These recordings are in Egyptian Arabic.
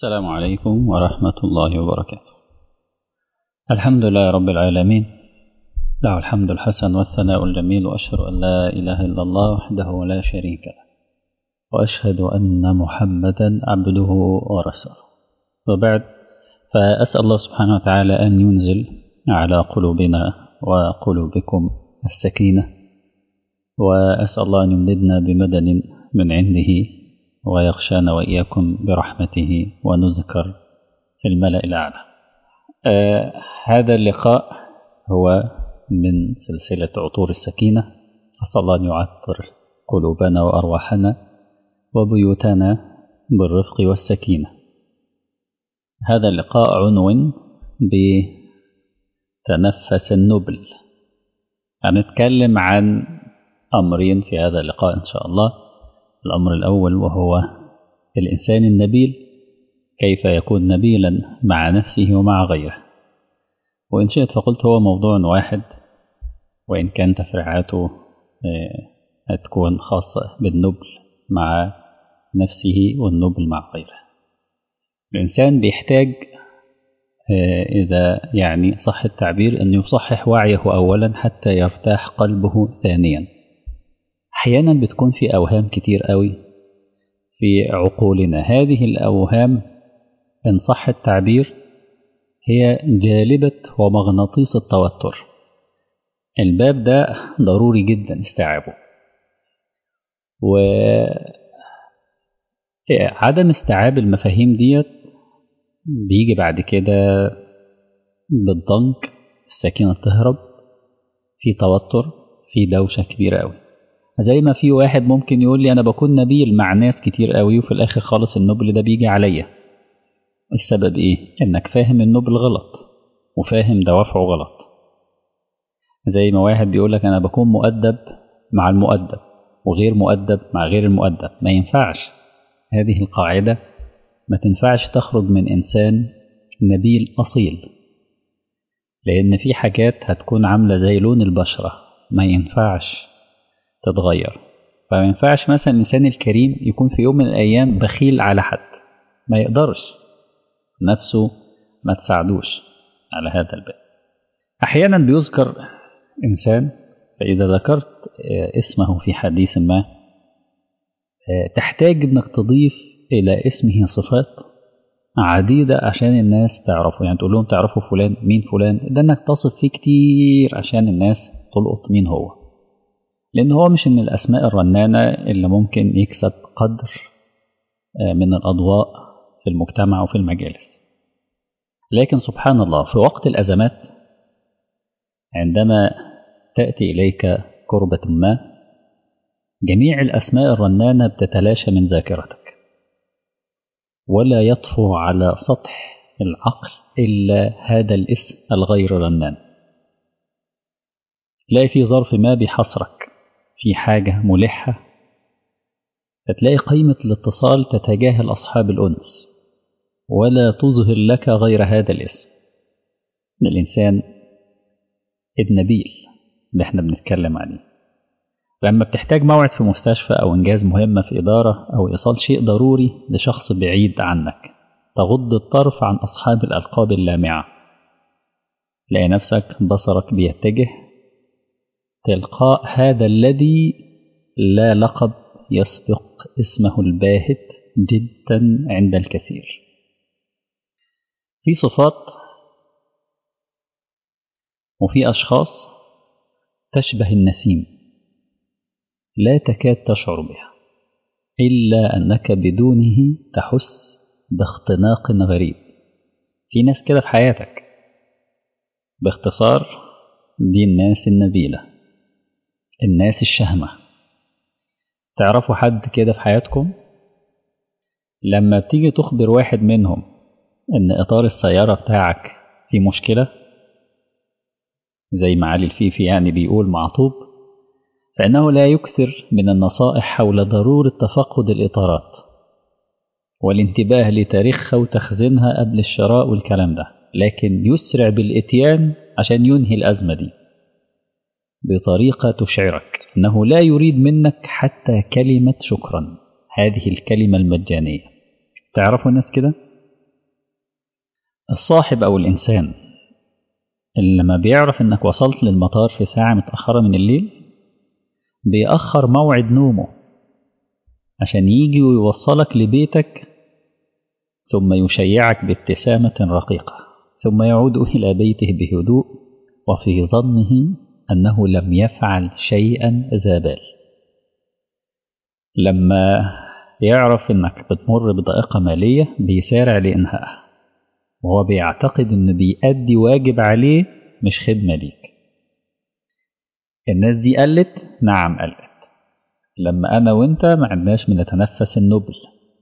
السلام عليكم ورحمة الله وبركاته الحمد لله رب العالمين له الحمد الحسن والثناء الجميل وأشهد أن لا إله إلا الله وحده لا شريك له وأشهد أن محمدا عبده ورسوله وبعد فأسأل الله سبحانه وتعالى أن ينزل على قلوبنا وقلوبكم السكينة وأسأل الله أن يمددنا بمدد من عنده ويغشانا وإياكم برحمته ونذكر في الملأ الأعلى آه هذا اللقاء هو من سلسلة عطور السكينة أسأل الله أن يعطر قلوبنا وأرواحنا وبيوتنا بالرفق والسكينة هذا اللقاء عنوان بتنفس النبل هنتكلم عن أمرين في هذا اللقاء إن شاء الله الأمر الأول وهو الإنسان النبيل كيف يكون نبيلا مع نفسه ومع غيره وإن شئت فقلت هو موضوع واحد وإن كان تفريعاته تكون خاصة بالنبل مع نفسه والنبل مع غيره الإنسان بيحتاج إذا يعني صح التعبير أن يصحح وعيه أولا حتى يرتاح قلبه ثانيا أحيانا بتكون في أوهام كتير قوي في عقولنا هذه الأوهام إن صح التعبير هي جالبة ومغناطيس التوتر الباب ده ضروري جدا استيعابه و عدم استيعاب المفاهيم ديت بيجي بعد كده بالضنك السكينة تهرب في توتر في دوشة كبيرة قوي زي ما في واحد ممكن يقول لي أنا بكون نبيل مع ناس كتير قوي وفي الآخر خالص النبل ده بيجي عليا السبب إيه؟ إنك فاهم النبل غلط وفاهم دوافعه غلط زي ما واحد بيقول لك أنا بكون مؤدب مع المؤدب وغير مؤدب مع غير المؤدب ما ينفعش هذه القاعدة ما تنفعش تخرج من إنسان نبيل أصيل لأن في حاجات هتكون عاملة زي لون البشرة ما ينفعش تتغير فما ينفعش مثلا الإنسان الكريم يكون في يوم من الأيام بخيل على حد ما يقدرش نفسه ما تساعدوش على هذا الباب أحيانا بيذكر إنسان فإذا ذكرت اسمه في حديث ما تحتاج إنك تضيف إلى اسمه صفات عديدة عشان الناس تعرفه يعني تقول لهم تعرفوا فلان مين فلان ده إنك تصف فيه كتير عشان الناس تلقط مين هو لأن هو مش من الأسماء الرنانة اللي ممكن يكسب قدر من الأضواء في المجتمع وفي المجالس لكن سبحان الله في وقت الأزمات عندما تأتي إليك كربة ما جميع الأسماء الرنانة بتتلاشى من ذاكرتك ولا يطفو على سطح العقل إلا هذا الاسم الغير رنان تلاقي في ظرف ما بيحصرك في حاجة ملحة فتلاقي قيمة الاتصال تتجاهل أصحاب الأنس ولا تظهر لك غير هذا الاسم الإنسان النبيل اللي احنا بنتكلم عليه لما بتحتاج موعد في مستشفى أو إنجاز مهمة في إدارة أو إيصال شيء ضروري لشخص بعيد عنك تغض الطرف عن أصحاب الألقاب اللامعة تلاقي نفسك بصرك بيتجه تلقاء هذا الذي لا لقب يسبق اسمه الباهت جدا عند الكثير في صفات وفي أشخاص تشبه النسيم لا تكاد تشعر بها إلا أنك بدونه تحس باختناق غريب في ناس كده في حياتك باختصار دي الناس النبيله الناس الشهمة تعرفوا حد كده في حياتكم لما بتيجي تخبر واحد منهم ان اطار السيارة بتاعك في مشكلة زي ما علي الفيفي يعني بيقول معطوب فإنه لا يكثر من النصائح حول ضرورة تفقد الإطارات والانتباه لتاريخها وتخزينها قبل الشراء والكلام ده لكن يسرع بالإتيان عشان ينهي الأزمة دي بطريقة تشعرك أنه لا يريد منك حتى كلمة شكرا هذه الكلمة المجانية تعرفوا الناس كده الصاحب أو الإنسان اللي لما بيعرف إنك وصلت للمطار في ساعة متأخرة من الليل بيأخر موعد نومه عشان يجي ويوصلك لبيتك ثم يشيعك بابتسامة رقيقة ثم يعود إلى بيته بهدوء وفي ظنه أنه لم يفعل شيئا ذا بال لما يعرف إنك بتمر بضائقة مالية بيسارع لإنهائها وهو بيعتقد إنه بيأدي واجب عليه مش خدمة ليك الناس دي قلت نعم قلت لما أنا وأنت ما عدناش بنتنفس النبل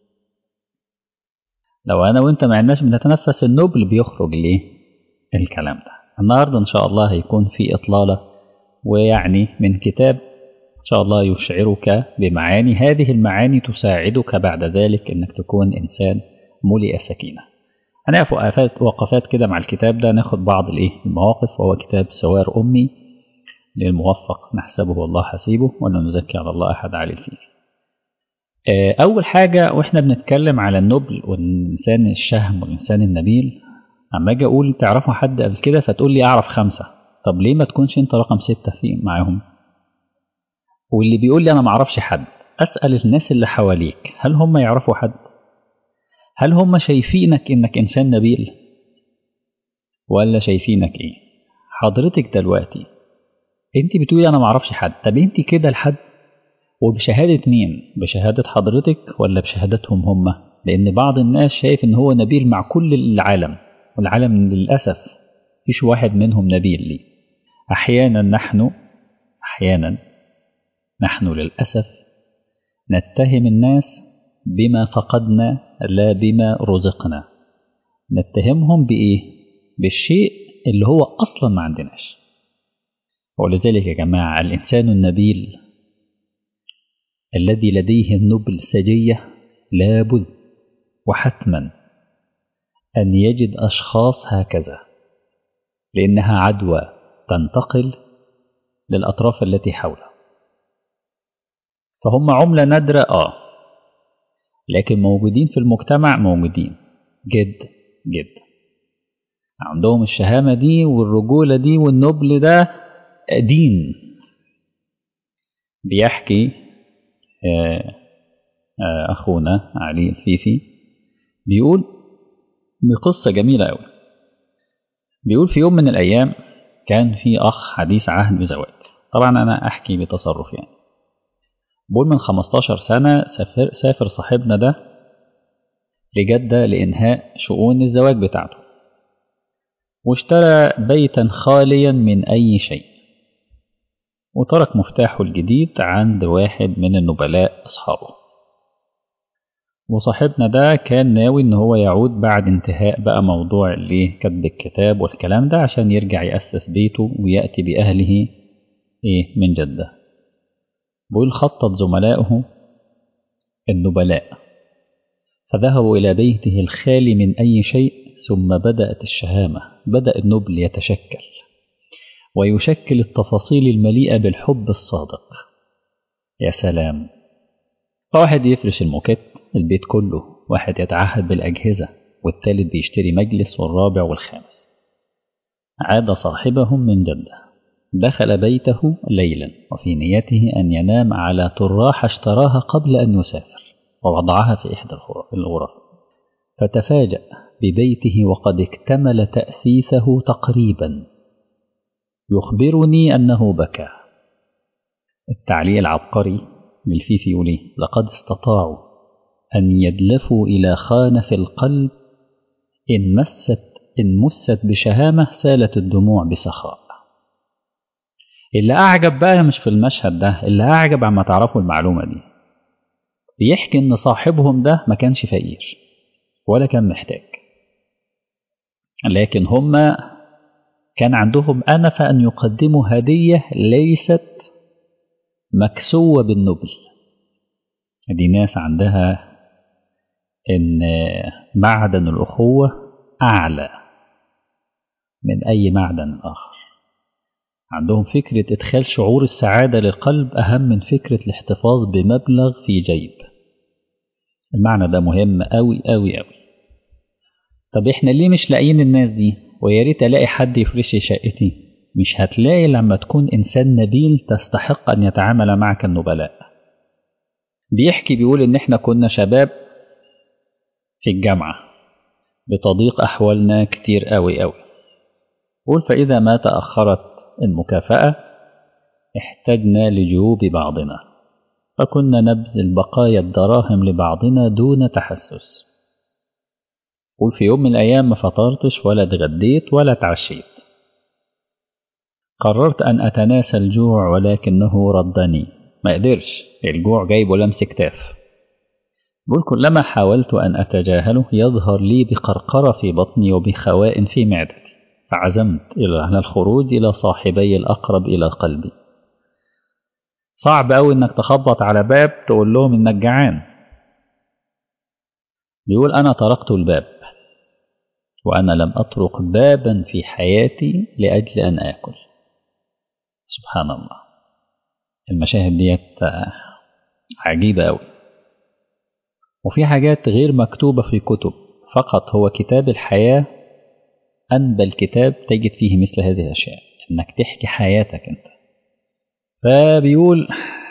لو أنا وأنت ما عدناش بنتنفس النبل بيخرج ليه الكلام ده النهاردة إن شاء الله هيكون في إطلالة ويعني من كتاب إن شاء الله يشعرك بمعاني هذه المعاني تساعدك بعد ذلك إنك تكون إنسان ملئ سكينة هنقف وقفات وقفات كده مع الكتاب ده ناخد بعض الإيه المواقف وهو كتاب سوار أمي للموفق نحسبه والله حسيبه ولا نزكي على الله أحد علي فيه أول حاجة وإحنا بنتكلم على النبل والإنسان الشهم والإنسان النبيل أما أجي أقول تعرفوا حد قبل كده فتقول لي أعرف خمسة طب ليه ما تكونش أنت رقم ستة في معاهم واللي بيقول لي أنا معرفش حد أسأل الناس اللي حواليك هل هم يعرفوا حد هل هم شايفينك إنك إنسان نبيل ولا شايفينك إيه حضرتك دلوقتي انت بتقولي انا معرفش حد طب انت كده لحد وبشهادة مين بشهادة حضرتك ولا بشهادتهم هم لان بعض الناس شايف ان هو نبيل مع كل العالم والعالم للأسف فيش واحد منهم نبيل لي احيانا نحن احيانا نحن للأسف نتهم الناس بما فقدنا لا بما رزقنا نتهمهم بإيه بالشيء اللي هو أصلا ما عندناش ولذلك يا جماعة الإنسان النبيل الذي لديه النبل سجية لابد وحتما أن يجد أشخاص هكذا لأنها عدوى تنتقل للأطراف التي حوله فهم عملة نادرة آه لكن موجودين في المجتمع موجودين جد جد عندهم الشهامة دي والرجولة دي والنبل ده دين بيحكي أخونا علي الفيفي بيقول بقصة جميلة أوي بيقول في يوم من الأيام كان في أخ حديث عهد بزواج طبعا أنا أحكي بتصرف يعني بقول من 15 سنة سافر, سافر صاحبنا ده لجدة لإنهاء شؤون الزواج بتاعته واشترى بيتا خاليا من أي شيء وترك مفتاحه الجديد عند واحد من النبلاء أصحابه وصاحبنا ده كان ناوي إن هو يعود بعد انتهاء بقى موضوع اللي كتب الكتاب والكلام ده عشان يرجع يأسس بيته ويأتي بأهله إيه من جدة بيقول خطط زملائه النبلاء فذهبوا إلى بيته الخالي من أي شيء ثم بدأت الشهامة بدأ النبل يتشكل ويشكل التفاصيل المليئة بالحب الصادق يا سلام فواحد يفرش الموكيت البيت كله واحد يتعهد بالأجهزة والتالت بيشتري مجلس والرابع والخامس عاد صاحبهم من جدة دخل بيته ليلا وفي نيته أن ينام على تراح اشتراها قبل أن يسافر ووضعها في إحدى الغرف فتفاجأ ببيته وقد اكتمل تأثيثه تقريبا يخبرني أنه بكى التعليق العبقري للفيفي يقول لقد استطاعوا أن يدلفوا إلى خانة القلب إن مست إن مست بشهامة سالت الدموع بسخاء اللي أعجب بقى مش في المشهد ده اللي أعجب عما تعرفوا المعلومة دي بيحكي إن صاحبهم ده ما كانش فقير ولا كان محتاج لكن هم كان عندهم أنف أن يقدموا هدية ليست مكسوة بالنبل دي ناس عندها إن معدن الأخوة أعلى من أي معدن آخر عندهم فكرة إدخال شعور السعادة للقلب أهم من فكرة الاحتفاظ بمبلغ في جيب المعنى ده مهم أوي أوي أوي طب احنا ليه مش لاقيين الناس دي ويا ريت الاقي حد يفرش شقتي مش هتلاقي لما تكون انسان نبيل تستحق ان يتعامل معك النبلاء بيحكي بيقول ان احنا كنا شباب في الجامعة بتضيق احوالنا كتير قوي قوي قول فاذا ما تأخرت المكافأة احتجنا لجيوب بعضنا فكنا نبذل بقايا الدراهم لبعضنا دون تحسس قول في يوم من الأيام ما فطرتش ولا اتغديت ولا اتعشيت قررت أن أتناسى الجوع ولكنه ردني ما قدرش الجوع جايبه لمس كتاف بقول كلما حاولت أن أتجاهله يظهر لي بقرقرة في بطني وبخواء في معدتي فعزمت على الخروج إلى صاحبي الأقرب إلى قلبي صعب أوي إنك تخبط على باب تقول لهم إنك جعان بيقول أنا طرقت الباب وأنا لم أطرق بابا في حياتي لأجل أن آكل سبحان الله المشاهد ديت عجيبة أوي وفي حاجات غير مكتوبة في كتب فقط هو كتاب الحياة أنبل كتاب تجد فيه مثل هذه الأشياء إنك تحكي حياتك أنت فبيقول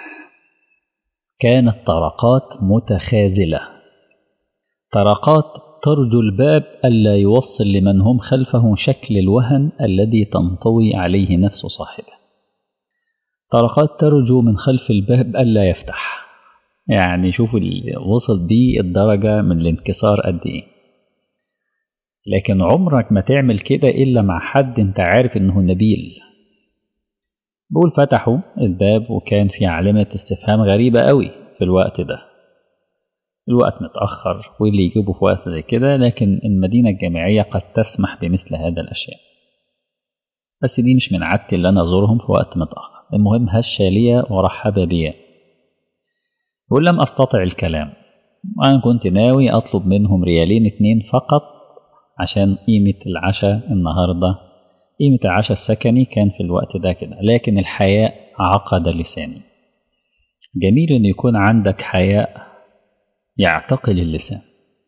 كانت طرقات متخاذلة طرقات ترجو الباب ألا يوصل لمن هم خلفه شكل الوهن الذي تنطوي عليه نفس صاحبه طرقات ترجو من خلف الباب ألا يفتح يعني شوفوا وصل بيه الدرجة من الانكسار قد إيه لكن عمرك ما تعمل كده إلا مع حد أنت عارف إنه نبيل بقول فتحوا الباب وكان في علامة استفهام غريبة قوي في الوقت ده الوقت متأخر واللي يجيبه في وقت زي كده لكن المدينة الجامعية قد تسمح بمثل هذا الأشياء بس دي مش من عادتي اللي أنا أزورهم في وقت متأخر المهم هشة ليا ورحب بيا يقول لم أستطع الكلام وأنا كنت ناوي أطلب منهم ريالين اتنين فقط عشان قيمة العشاء النهاردة قيمة العشاء السكني كان في الوقت ده كده لكن الحياء عقد لساني جميل أن يكون عندك حياء يعتقل اللسان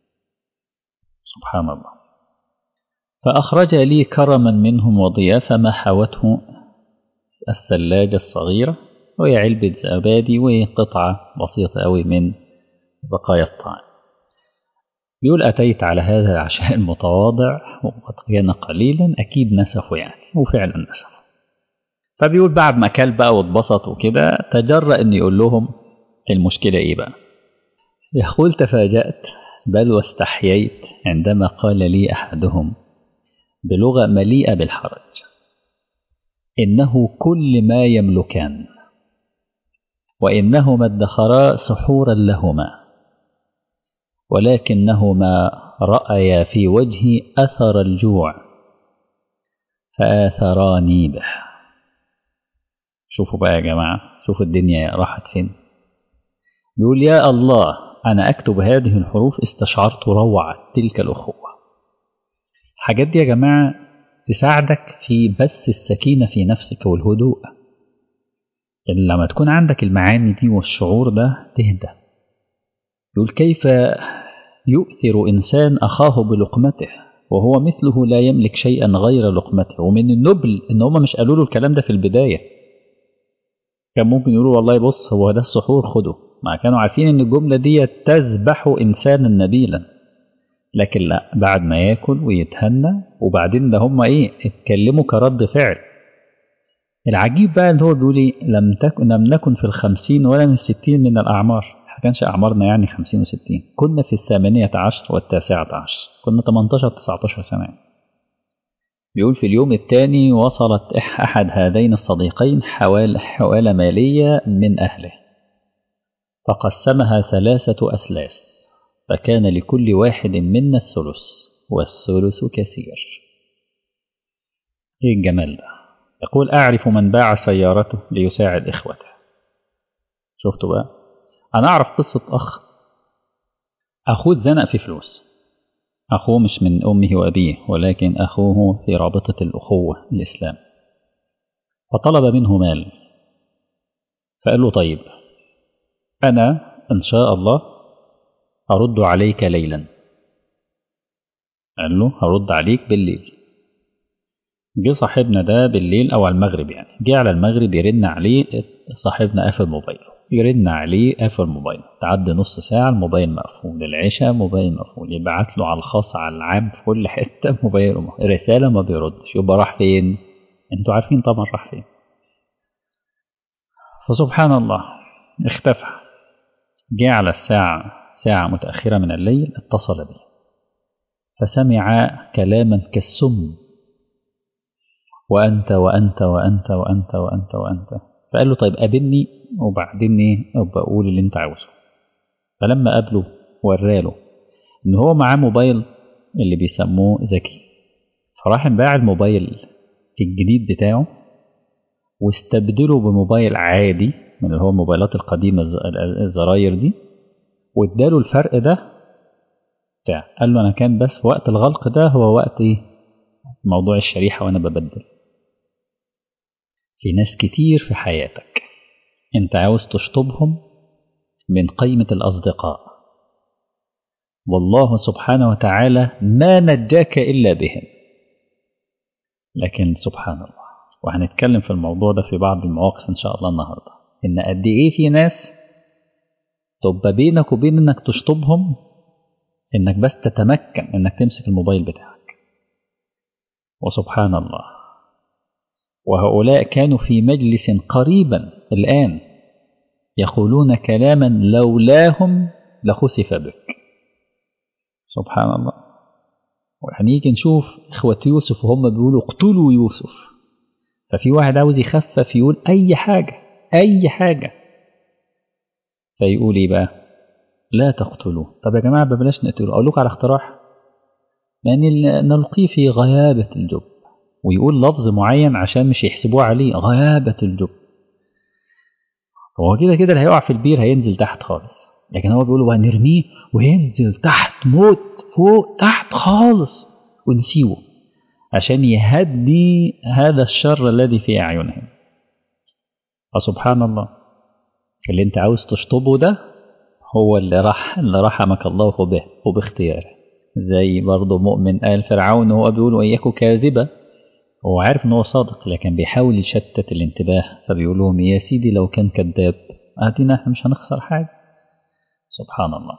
سبحان الله فأخرج لي كرما منهم وضيافة ما حوته الثلاجة الصغيرة وهي علبة زبادي وقطعة بسيطة أوي من بقايا الطعام بيقول أتيت على هذا العشاء المتواضع وقد كان قليلا أكيد نسفوا يعني وفعلا نسفوا فبيقول بعد ما كل بقى واتبسط وكده تجرأ إن يقول لهم المشكلة إيه بقى يقول تفاجأت بل واستحييت عندما قال لي أحدهم بلغة مليئة بالحرج إنه كل ما يملكان وإنهما ادخرا سحورا لهما ولكنهما رأيا في وجهي أثر الجوع فآثراني به شوفوا بقى يا جماعة شوفوا الدنيا راحت فين يقول يا الله أنا أكتب هذه الحروف استشعرت روعة تلك الأخوة الحاجات دي يا جماعة تساعدك في بث السكينة في نفسك والهدوء يعني لما تكون عندك المعاني دي والشعور ده تهدى يقول كيف يؤثر إنسان أخاه بلقمته وهو مثله لا يملك شيئا غير لقمته ومن النبل إن هم مش قالوا له الكلام ده في البداية كان ممكن يقولوا والله بص هو ده السحور خده ما كانوا عارفين إن الجملة دي تذبح إنسانا نبيلا لكن لا بعد ما ياكل ويتهنى وبعدين ده هم ايه اتكلموا كرد فعل العجيب بقى ان هو بيقول ايه لم تكن لم نكن في الخمسين ولا من الستين من الاعمار ما كانش اعمارنا يعني خمسين وستين كنا في الثامنية عشر والتاسعة عشر كنا 18 19 سنة بيقول في اليوم الثاني وصلت أحد هذين الصديقين حوال حوالة مالية من أهله فقسمها ثلاثة أسلاس فكان لكل واحد منا الثلث والثلث كثير ايه الجمال ده يقول أعرف من باع سيارته ليساعد إخوته شفتوا بقى أنا أعرف قصة أخ أخوه اتزنق في فلوس أخوه مش من أمه وأبيه ولكن أخوه في رابطة الأخوة الإسلام فطلب منه مال فقال له طيب أنا إن شاء الله أرد عليك ليلا قال له هرد عليك بالليل جه صاحبنا ده بالليل او على المغرب يعني جه على المغرب يرن عليه صاحبنا قافل موبايله يرن عليه قافل موبايله تعدي نص ساعة الموبايل مقفول العشاء موبايل مقفول يبعت له على الخاص على العام في كل حتة موبايل مقفول. رسالة ما بيردش يبقى راح فين انتوا عارفين طبعا راح فين فسبحان الله اختفى جه على الساعة ساعة متأخرة من الليل اتصل به فسمع كلاما كالسم وأنت وأنت وأنت وأنت وأنت وأنت فقال له طيب قابلني وبعدين ايه ابقى قول اللي انت عاوزه فلما قابله وراله ان هو معاه موبايل اللي بيسموه ذكي فراح باع الموبايل الجديد بتاعه واستبدله بموبايل عادي من اللي هو الموبايلات القديمة الزراير دي واداله الفرق ده بتاع قال له انا كان بس وقت الغلق ده هو وقت ايه موضوع الشريحة وانا ببدل في ناس كتير في حياتك انت عاوز تشطبهم من قيمة الأصدقاء والله سبحانه وتعالى ما نجاك إلا بهم لكن سبحان الله وهنتكلم في الموضوع ده في بعض المواقف إن شاء الله النهاردة إن قد إيه في ناس تبقى بينك وبين إنك تشطبهم إنك بس تتمكن إنك تمسك الموبايل بتاعك وسبحان الله وهؤلاء كانوا في مجلس قريبا الآن يقولون كلاما لولاهم لخسف بك سبحان الله وهنيجي نشوف إخوة يوسف وهم بيقولوا اقتلوا يوسف ففي واحد عاوز يخفف يقول أي حاجة أي حاجة فيقول إيه بقى لا تقتلوه طب يا جماعة بلاش نقتله أقول لكم على اقتراح يعني نلقيه في غيابة الجب ويقول لفظ معين عشان مش يحسبوه عليه غيابة الجب هو كده كده اللي هيقع في البير هينزل تحت خالص لكن هو بيقول وهنرميه وينزل تحت موت فوق تحت خالص ونسيبه عشان يهدي هذا الشر الذي في أعينهم فسبحان الله اللي انت عاوز تشطبه ده هو اللي راح اللي رحمك الله به وباختياره زي برضه مؤمن قال فرعون وهو بيقول وإياكم كاذبة هو عارف ان هو صادق لكن بيحاول يشتت الانتباه فبيقول لهم يا سيدي لو كان كذاب ادينا احنا مش هنخسر حاجه سبحان الله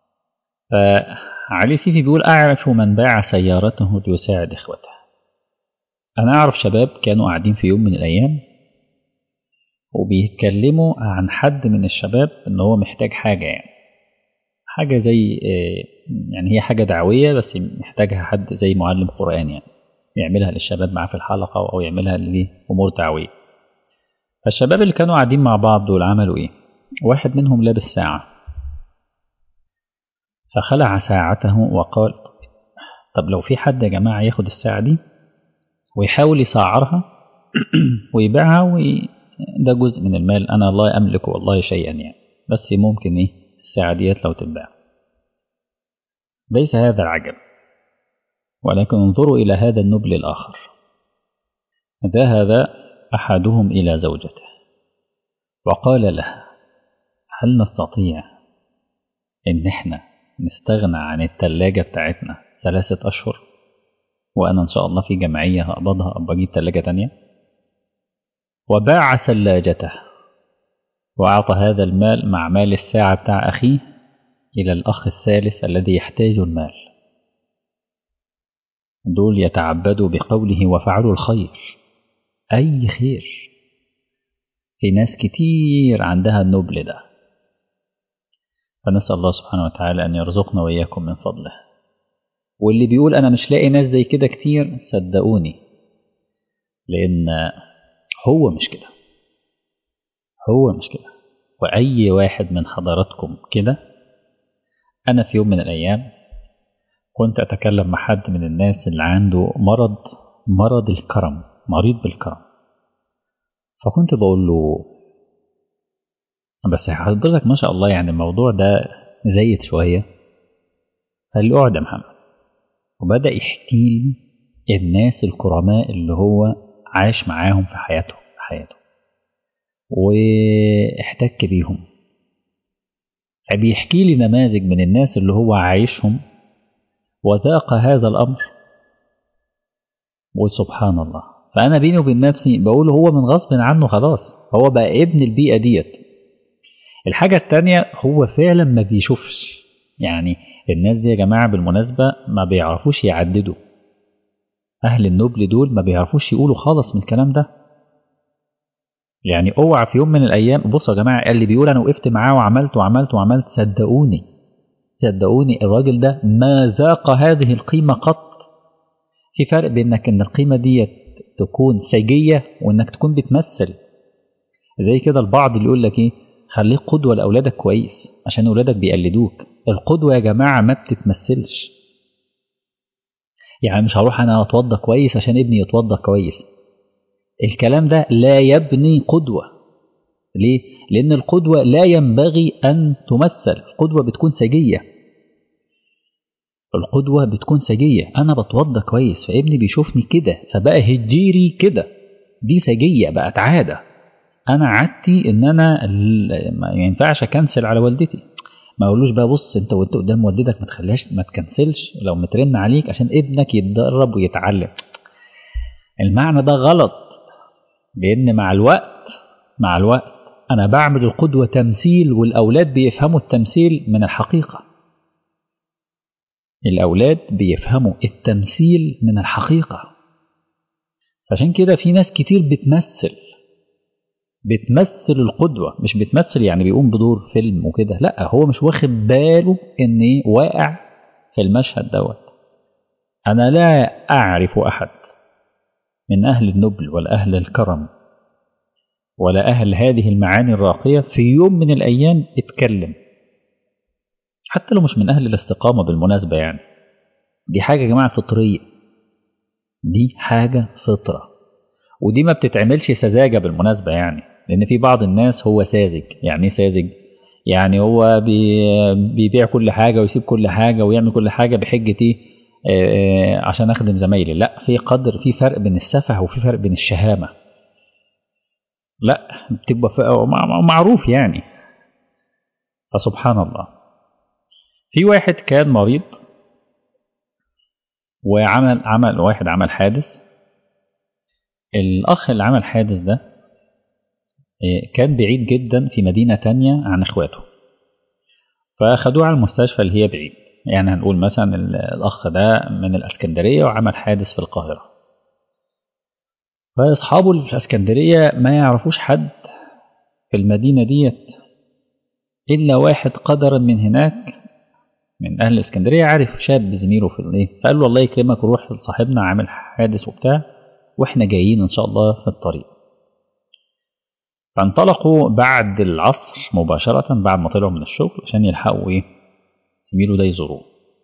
فعلي سيفي بيقول اعرف من باع سيارته ليساعد اخوته انا اعرف شباب كانوا قاعدين في يوم من الايام وبيتكلموا عن حد من الشباب ان هو محتاج حاجه يعني حاجه زي يعني هي حاجه دعويه بس محتاجها حد زي معلم قران يعني يعملها للشباب معاه في الحلقة أو يعملها لأمور دعوية فالشباب اللي كانوا قاعدين مع بعض دول عملوا إيه واحد منهم لابس ساعة فخلع ساعته وقال طب لو في حد يا جماعة ياخد الساعة دي ويحاول يسعرها ويبيعها وي... ده جزء من المال أنا لا أملك والله شيئا يعني بس ممكن إيه الساعة ديت لو تتباع ليس هذا العجب ولكن انظروا إلى هذا النبل الآخر ذهب أحدهم إلى زوجته وقال لها هل نستطيع إن إحنا نستغنى عن التلاجة بتاعتنا ثلاثة أشهر وأنا إن شاء الله في جمعية هقبضها أبقى أجيب تلاجة تانية وباع ثلاجته وأعطى هذا المال مع مال الساعة بتاع أخيه إلى الأخ الثالث الذي يحتاج المال دول يتعبدوا بقوله وفعلوا الخير أي خير في ناس كتير عندها النبل ده فنسأل الله سبحانه وتعالى أن يرزقنا وإياكم من فضله واللي بيقول أنا مش لاقي ناس زي كده كتير صدقوني لأن هو مش كده هو مش كده وأي واحد من حضراتكم كده أنا في يوم من الأيام كنت أتكلم مع حد من الناس اللي عنده مرض مرض الكرم مريض بالكرم فكنت بقول له بس حضرتك ما شاء الله يعني الموضوع ده زايد شوية قال لي اقعد يا محمد وبدأ يحكي لي الناس الكرماء اللي هو عاش معاهم في حياته في حياته واحتك بيهم فبيحكي لي نماذج من الناس اللي هو عايشهم وذاق هذا الأمر بقول سبحان الله فأنا بيني وبين نفسي بقول هو من غصب عنه خلاص هو بقى ابن البيئة ديت الحاجة التانية هو فعلا ما بيشوفش يعني الناس دي يا جماعة بالمناسبة ما بيعرفوش يعددوا أهل النبل دول ما بيعرفوش يقولوا خالص من الكلام ده يعني اوعى في يوم من الأيام بصوا يا جماعة اللي بيقول أنا وقفت معاه وعملت وعملت وعملت صدقوني صدقوني الراجل ده ما ذاق هذه القيمة قط في فرق بينك ان القيمة دي تكون سجية وانك تكون بتمثل زي كده البعض اللي يقول لك ايه خليك قدوة لأولادك كويس عشان أولادك بيقلدوك القدوة يا جماعة ما بتتمثلش يعني مش هروح أنا أتوضى كويس عشان ابني يتوضى كويس الكلام ده لا يبني قدوة ليه؟ لأن القدوة لا ينبغي أن تمثل القدوة بتكون سجية القدوة بتكون سجية أنا بتوضى كويس فابني بيشوفني كده فبقى هجيري كده دي سجية بقت عادة أنا عادتي إن أنا ما ينفعش أكنسل على والدتي ما أقولوش بقى بص أنت وأنت قدام والدتك ما تخليهاش ما تكنسلش لو مترن عليك عشان ابنك يتدرب ويتعلم المعنى ده غلط لأن مع الوقت مع الوقت أنا بعمل القدوة تمثيل والأولاد بيفهموا التمثيل من الحقيقة الأولاد بيفهموا التمثيل من الحقيقة عشان كده في ناس كتير بتمثل بتمثل القدوة مش بتمثل يعني بيقوم بدور فيلم وكده لا هو مش واخد باله ان واقع في المشهد دوت أنا لا أعرف أحد من أهل النبل ولا أهل الكرم ولا أهل هذه المعاني الراقية في يوم من الأيام اتكلم حتى لو مش من أهل الاستقامة بالمناسبة يعني دي حاجة يا جماعة فطرية دي حاجة فطرة ودي ما بتتعملش سذاجة بالمناسبة يعني لأن في بعض الناس هو ساذج يعني ايه ساذج يعني هو بي بيبيع كل حاجة ويسيب كل حاجة ويعمل كل حاجة بحجة ايه آه عشان أخدم زمايلي لا في قدر في فرق بين السفه وفي فرق بين الشهامة لا بتبقى معروف يعني فسبحان الله في واحد كان مريض وعمل عمل واحد عمل حادث الأخ اللي عمل حادث ده كان بعيد جدا في مدينة تانية عن إخواته فأخدوه على المستشفى اللي هي بعيد يعني هنقول مثلا الأخ ده من الأسكندرية وعمل حادث في القاهرة فأصحابه اللي في الأسكندرية ما يعرفوش حد في المدينة ديت إلا واحد قدرا من هناك من أهل الإسكندرية عارف شاب زميله في الإيه فقال له الله يكرمك روح لصاحبنا عامل حادث وبتاع وإحنا جايين إن شاء الله في الطريق فانطلقوا بعد العصر مباشرة بعد ما طلعوا من الشغل عشان يلحقوا إيه زميله ده يزوروه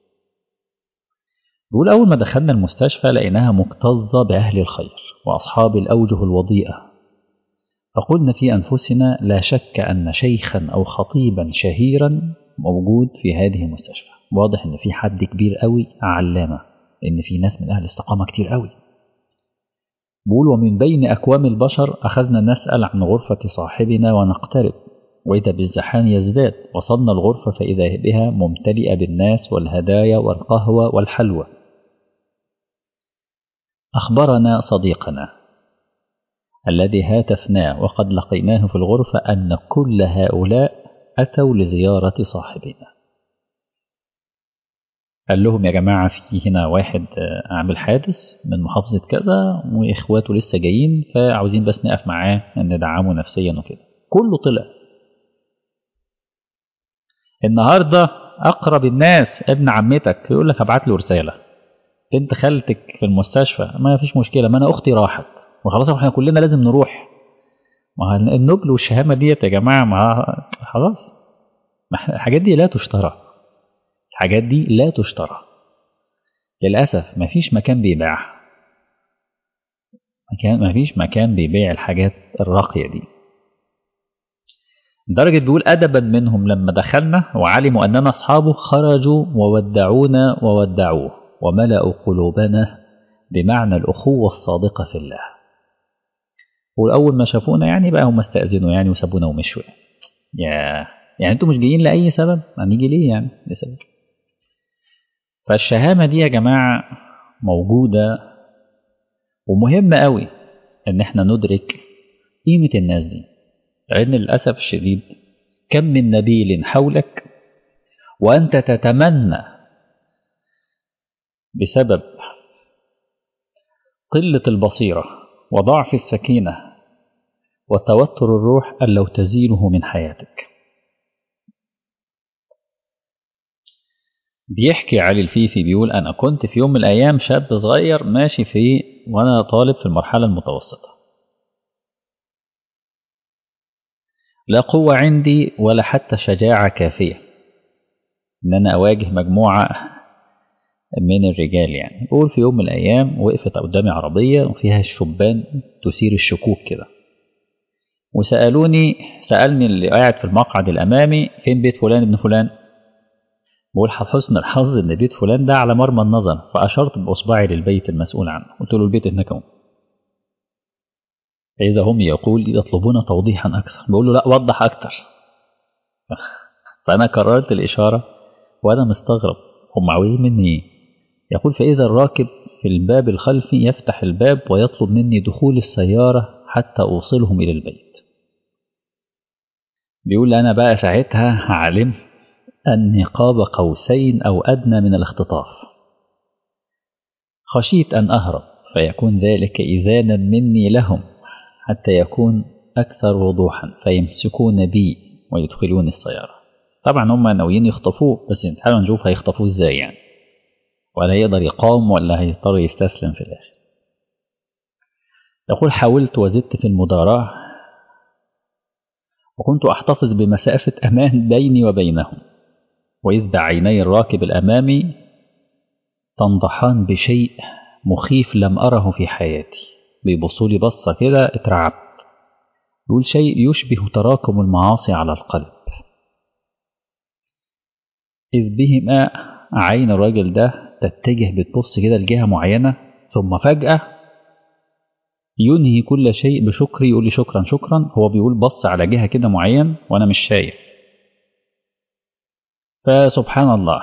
بيقول أول ما دخلنا المستشفى لقيناها مكتظة بأهل الخير وأصحاب الأوجه الوضيئة فقلنا في أنفسنا لا شك أن شيخا أو خطيبا شهيرا موجود في هذه المستشفى واضح ان في حد كبير قوي علامة ان في ناس من اهل الاستقامة كتير قوي بقول ومن بين اكوام البشر اخذنا نسأل عن غرفة صاحبنا ونقترب واذا بالزحام يزداد وصلنا الغرفة فاذا بها ممتلئة بالناس والهدايا والقهوة والحلوى اخبرنا صديقنا الذي هاتفناه وقد لقيناه في الغرفة ان كل هؤلاء أتوا لزيارة صاحبنا قال لهم يا جماعة في هنا واحد عامل حادث من محافظة كذا وإخواته لسه جايين فعاوزين بس نقف معاه ندعمه نفسيا وكده كله طلع النهاردة أقرب الناس ابن عمتك يقول لك هبعت له رسالة بنت خالتك في المستشفى ما فيش مشكلة ما أنا أختي راحت وخلاص احنا كلنا لازم نروح ما النبل والشهامة ديت يا جماعة ما خلاص الحاجات دي لا تشترى الحاجات دي لا تشترى للأسف ما فيش مكان بيبيعها مكان ما فيش مكان بيبيع الحاجات الراقية دي لدرجة بيقول أدبا منهم لما دخلنا وعلموا أننا أصحابه خرجوا وودعونا وودعوه وملأوا قلوبنا بمعنى الأخوة الصادقة في الله واول ما شافونا يعني بقى هم استأذنوا يعني وسابونا ومشوا يا يعني انتوا مش جايين لأي سبب هنيجي ليه يعني لسبب فالشهامة دي يا جماعة موجودة ومهمة قوي ان احنا ندرك قيمة الناس دي لان للأسف الشديد كم من نبيل حولك وأنت تتمنى بسبب قلة البصيرة وضعف السكينة وتوتر الروح أن لو تزيله من حياتك بيحكي علي الفيفي بيقول أنا كنت في يوم من الأيام شاب صغير ماشي في وأنا طالب في المرحلة المتوسطة لا قوة عندي ولا حتى شجاعة كافية إن أنا أواجه مجموعة من الرجال يعني بقول في يوم من الأيام وقفت قدامي عربية وفيها الشبان تثير الشكوك كده وسألوني سألني اللي قاعد في المقعد الأمامي فين بيت فلان ابن فلان بقول حسن الحظ إن بيت فلان ده على مرمى النظر فأشرت بإصبعي للبيت المسؤول عنه قلت له البيت هناك اهو فإذا هم يقول يطلبون توضيحا أكثر بقول له لا وضح أكثر فأنا كررت الإشارة وأنا مستغرب هم عاوزين مني إيه يقول فإذا الراكب في الباب الخلفي يفتح الباب ويطلب مني دخول السيارة حتى أوصلهم إلى البيت بيقول أنا بقى ساعتها علمت أني قاب قوسين أو أدنى من الاختطاف خشيت أن أهرب فيكون ذلك إذانا مني لهم حتى يكون أكثر وضوحا فيمسكون بي ويدخلون السيارة طبعا هم ناويين يخطفوه بس تعالوا نشوف هيخطفوه ازاي يعني ولا يقدر يقاوم ولا هيضطر يستسلم في الآخر يقول حاولت وزدت في المداراة وكنت أحتفظ بمسافة أمان بيني وبينهم وإذ بعيني الراكب الأمامي تنضحان بشيء مخيف لم أره في حياتي بيبصوا لي بصة كده اترعبت يقول شيء يشبه تراكم المعاصي على القلب إذ بهما عين الراجل ده تتجه بتبص كده لجهة معينة ثم فجأة ينهي كل شيء بشكري يقول لي شكرا شكرا هو بيقول بص على جهة كده معين وأنا مش شايف فسبحان الله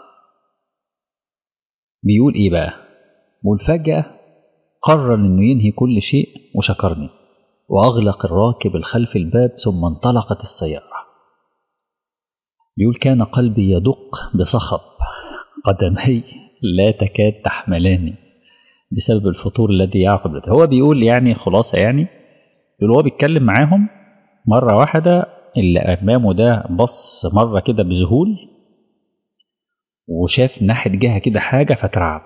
بيقول إيه بقى بيقول فجأة قرر إنه ينهي كل شيء وشكرني وأغلق الراكب الخلف الباب ثم انطلقت السيارة بيقول كان قلبي يدق بصخب قدمي لا تكاد تحملاني بسبب الفطور الذي يعقب هو بيقول يعني خلاصة يعني بيقول هو بيتكلم معاهم مرة واحدة اللي أمامه ده بص مرة كده بذهول وشاف ناحية جهة كده حاجة فترعب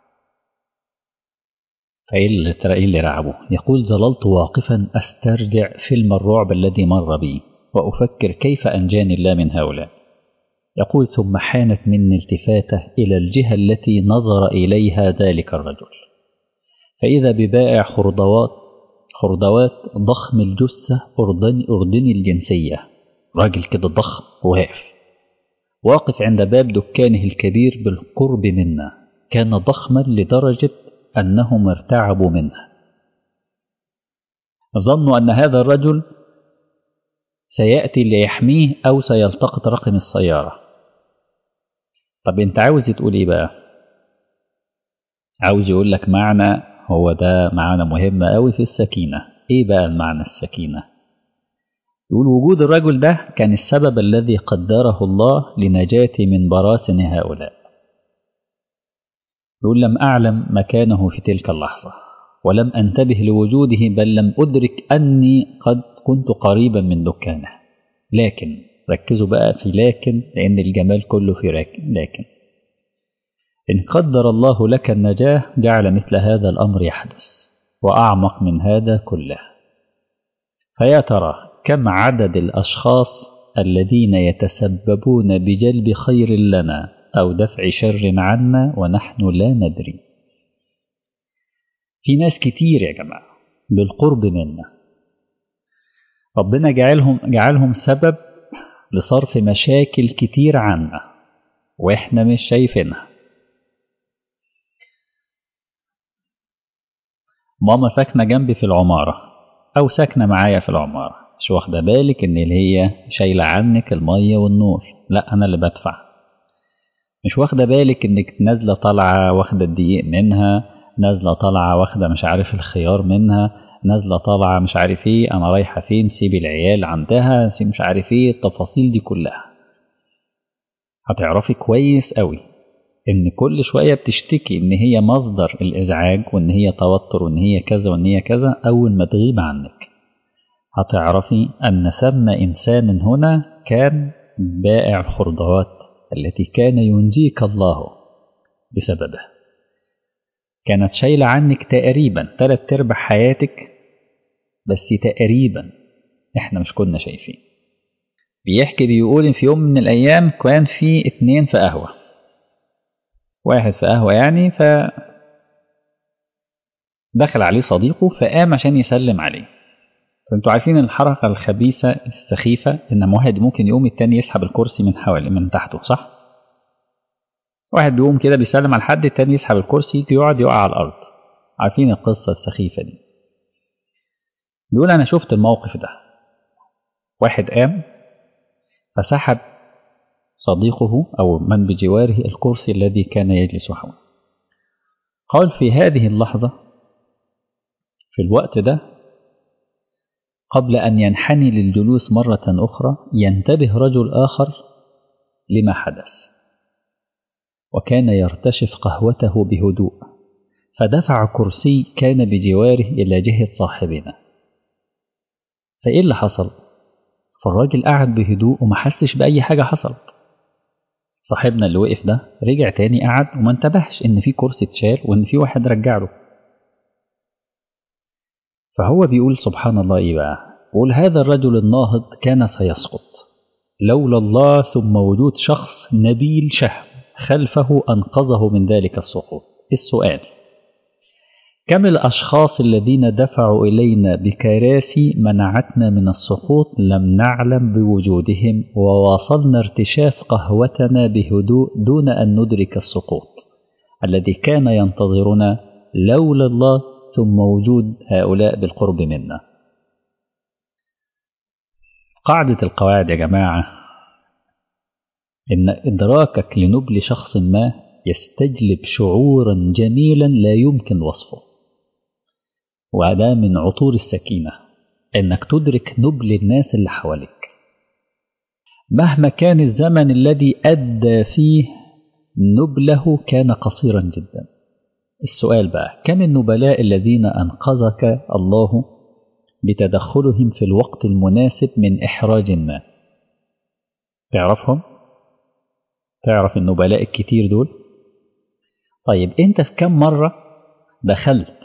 فإيه اللي إيه اللي رعبه؟ يقول ظللت واقفا أسترجع فيلم الرعب الذي مر بي وأفكر كيف أنجاني الله من هؤلاء يقول ثم حانت مني التفاته إلى الجهة التي نظر إليها ذلك الرجل فإذا ببائع خردوات خردوات ضخم الجثة أردني, أردني الجنسية راجل كده ضخم واقف واقف عند باب دكانه الكبير بالقرب منا كان ضخما لدرجة أنهم ارتعبوا منه ظنوا أن هذا الرجل سيأتي ليحميه أو سيلتقط رقم السيارة طب انت عاوز تقول ايه بقى عاوز يقول لك معنى هو ده معنى مهم قوي في السكينة ايه بقى المعنى السكينة يقول وجود الرجل ده كان السبب الذي قدره الله لنجاتي من براثن هؤلاء يقول لم أعلم مكانه في تلك اللحظة ولم أنتبه لوجوده بل لم أدرك أني قد كنت قريبا من دكانه لكن ركزوا بقى في لكن لأن الجمال كله في لكن إن قدر الله لك النجاة جعل مثل هذا الأمر يحدث وأعمق من هذا كله فيا ترى كم عدد الأشخاص الذين يتسببون بجلب خير لنا أو دفع شر عنا ونحن لا ندري في ناس كتير يا جماعة بالقرب منا ربنا جعلهم جعلهم سبب لصرف مشاكل كتير عنا واحنا مش شايفينها ماما ساكنة جنبي في العمارة أو ساكنة معايا في العمارة مش واخدة بالك إن اللي هي شايلة عنك المية والنور لا أنا اللي بدفع مش واخدة بالك إنك نازلة طالعة واخدة الدقيق منها نازلة طالعة واخدة مش عارف الخيار منها نازلة طالعة مش عارف ايه أنا رايحة فين سيب العيال عندها سيب مش عارف ايه التفاصيل دي كلها هتعرفي كويس قوي إن كل شوية بتشتكي إن هي مصدر الإزعاج وإن هي توتر وإن هي كذا وإن هي كذا أول ما تغيب عنك هتعرفي أن ثم إنسان هنا كان بائع الخردوات التي كان ينجيك الله بسببه كانت شايلة عنك تقريبا تلات ارباع حياتك بس تقريبا احنا مش كنا شايفين بيحكي بيقول إن في يوم من الأيام كان في اتنين في قهوة واحد في قهوة يعني ف دخل عليه صديقه فقام عشان يسلم عليه فانتوا عارفين الحركة الخبيثة السخيفة ان واحد ممكن يقوم التاني يسحب الكرسي من حوالي من تحته صح؟ واحد بيقوم كده بيسلم على حد التاني يسحب الكرسي يجي يقعد يقع على الأرض عارفين القصة السخيفة دي بيقول أنا شفت الموقف ده واحد قام فسحب صديقه أو من بجواره الكرسي الذي كان يجلس حوله قال في هذه اللحظة في الوقت ده قبل أن ينحني للجلوس مرة أخرى ينتبه رجل آخر لما حدث وكان يرتشف قهوته بهدوء فدفع كرسي كان بجواره إلى جهة صاحبنا فإيه اللي حصل؟ فالراجل قعد بهدوء وما حسش بأي حاجة حصلت صاحبنا اللي وقف ده رجع تاني قعد وما انتبهش إن في كرسي اتشال وإن في واحد رجع له فهو بيقول سبحان الله إيه بقى بيقول هذا الرجل الناهض كان سيسقط لولا الله ثم وجود شخص نبيل شهم خلفه أنقذه من ذلك السقوط السؤال كم الأشخاص الذين دفعوا إلينا بكراسي منعتنا من السقوط لم نعلم بوجودهم وواصلنا ارتشاف قهوتنا بهدوء دون أن ندرك السقوط الذي كان ينتظرنا لولا الله ثم وجود هؤلاء بالقرب منا قاعدة القواعد يا جماعة إن إدراكك لنبل شخص ما يستجلب شعورا جميلا لا يمكن وصفه وده من عطور السكينة إنك تدرك نبل الناس اللي حواليك مهما كان الزمن الذي أدى فيه نبله كان قصيرا جدا السؤال بقى كم النبلاء الذين أنقذك الله بتدخلهم في الوقت المناسب من إحراج ما تعرفهم؟ تعرف النبلاء الكتير دول؟ طيب أنت في كم مرة دخلت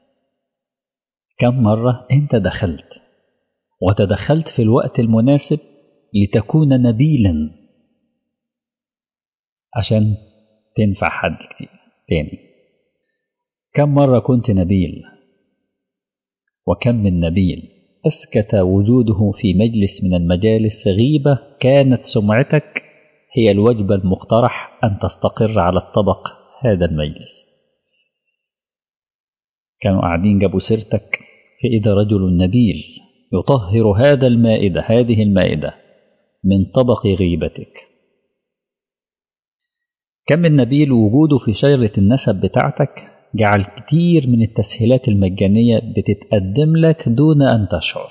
كم مرة أنت دخلت وتدخلت في الوقت المناسب لتكون نبيلا عشان تنفع حد كتير تاني كم مرة كنت نبيل وكم من نبيل أسكت وجوده في مجلس من المجالس غيبة كانت سمعتك هي الوجبة المقترح أن تستقر على الطبق هذا المجلس كانوا قاعدين جابوا سيرتك فإذا رجل نبيل يطهر هذا المائدة هذه المائدة من طبق غيبتك كم من نبيل وجوده في شجرة النسب بتاعتك جعل كتير من التسهيلات المجانية بتتقدم لك دون أن تشعر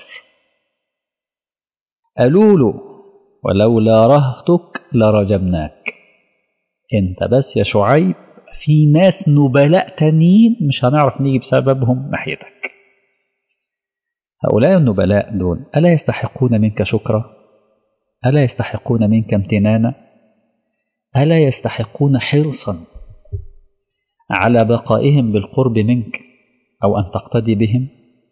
قالوا له ولولا رهتك لرجمناك انت بس يا شعيب في ناس نبلاء تانيين مش هنعرف نيجي بسببهم ناحيتك هؤلاء النبلاء دول ألا يستحقون منك شكرا ألا يستحقون منك امتنانا ألا يستحقون حرصا على بقائهم بالقرب منك أو أن تقتدي بهم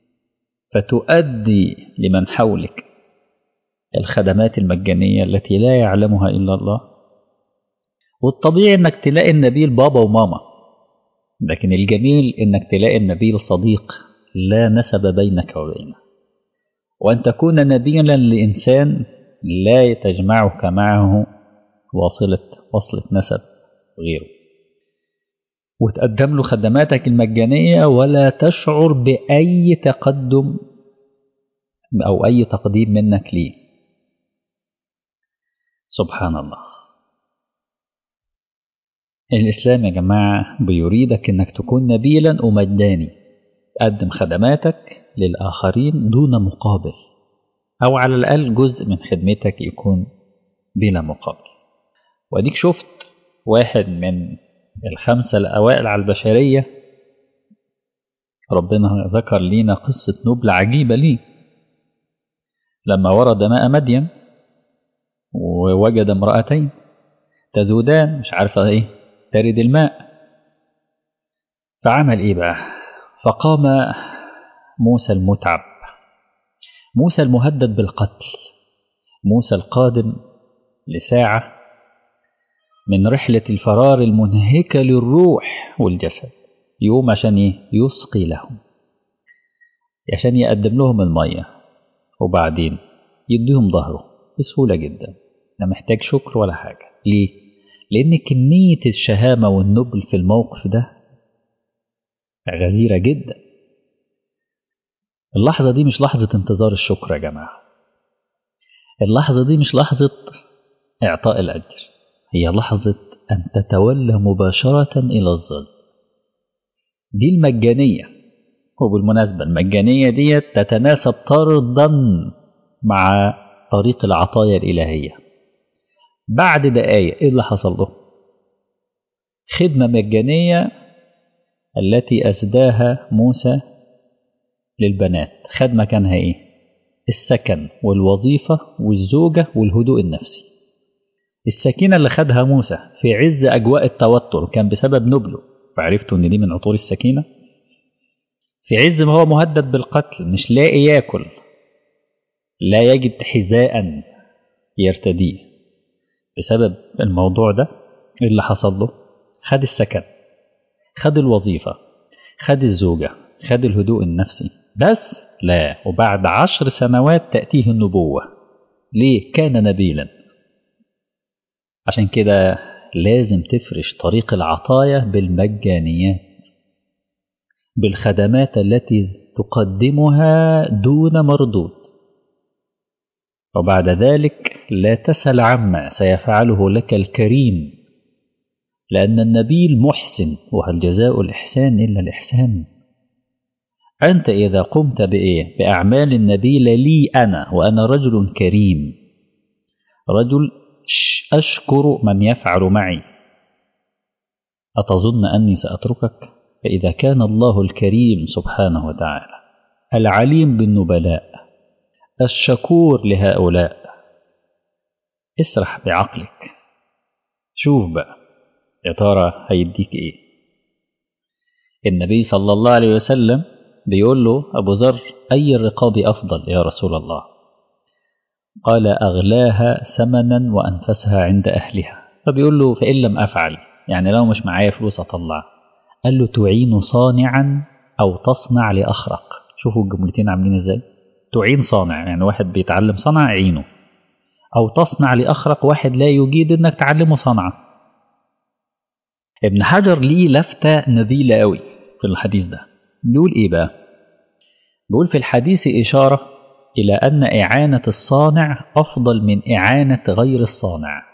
فتؤدي لمن حولك الخدمات المجانية التي لا يعلمها إلا الله والطبيعي أنك تلاقي النبيل بابا وماما لكن الجميل أنك تلاقي النبيل صديق لا نسب بينك وبينه وأن تكون نبيلا لإنسان لا تجمعك معه واصلة وصلة نسب غيره وتقدم له خدماتك المجانية ولا تشعر بأي تقدم أو أي تقديم منك ليه سبحان الله الإسلام يا جماعة بيريدك إنك تكون نبيلا ومجاني تقدم خدماتك للآخرين دون مقابل أو على الأقل جزء من خدمتك يكون بلا مقابل وأديك شفت واحد من الخمسة الأوائل على البشرية ربنا ذكر لينا قصة نبل عجيبة ليه لما ورد ماء مدين ووجد امرأتين تذودان مش عارفة ايه ترد الماء فعمل ايه بقى فقام موسى المتعب موسى المهدد بالقتل موسى القادم لساعة من رحلة الفرار المنهكة للروح والجسد يقوم عشان ايه يسقي لهم عشان يقدم لهم المية وبعدين يديهم ظهره بسهولة جدا لا محتاج شكر ولا حاجة ليه؟ لأن كمية الشهامة والنبل في الموقف ده غزيرة جدا اللحظة دي مش لحظة انتظار الشكر يا جماعة اللحظة دي مش لحظة إعطاء الأجر هي لحظة أن تتولى مباشرة إلى الظل دي المجانية وبالمناسبة المجانية دي تتناسب طردا مع طريق العطايا الإلهية بعد دقايق إيه اللي حصل له خدمة مجانية التي أسداها موسى للبنات خد مكانها إيه السكن والوظيفة والزوجة والهدوء النفسي السكينة اللي خدها موسى في عز أجواء التوتر كان بسبب نبله فعرفتوا إن دي من عطور السكينة في عز ما هو مهدد بالقتل مش لاقي ياكل لا يجد حذاء يرتديه بسبب الموضوع ده اللي حصل له خد السكن خد الوظيفة خد الزوجة خد الهدوء النفسي بس لا وبعد عشر سنوات تأتيه النبوة ليه كان نبيلا عشان كده لازم تفرش طريق العطايا بالمجانيات بالخدمات التي تقدمها دون مردود وبعد ذلك لا تسل عما سيفعله لك الكريم لأن النبيل محسن وهل جزاء الإحسان إلا الإحسان أنت إذا قمت بإيه؟ بأعمال النبيل لي أنا وأنا رجل كريم رجل أشكر من يفعل معي أتظن أني سأتركك فإذا كان الله الكريم سبحانه وتعالى العليم بالنبلاء الشكور لهؤلاء اسرح بعقلك شوف بقى يا ترى هيديك ايه النبي صلى الله عليه وسلم بيقول له أبو ذر أي الرقاب أفضل يا رسول الله قال أغلاها ثمنا وأنفسها عند أهلها فبيقول له فإن لم أفعل يعني لو مش معايا فلوس أطلع قال له تعين صانعا أو تصنع لأخرق شوفوا الجملتين عاملين إزاي تعين صانع يعني واحد بيتعلم صنعة عينه أو تصنع لأخرق واحد لا يجيد إنك تعلمه صنعة ابن حجر ليه لفتة نبيلة قوي في الحديث ده بيقول إيه بقى بيقول في الحديث إشارة إلى أن إعانة الصانع أفضل من إعانة غير الصانع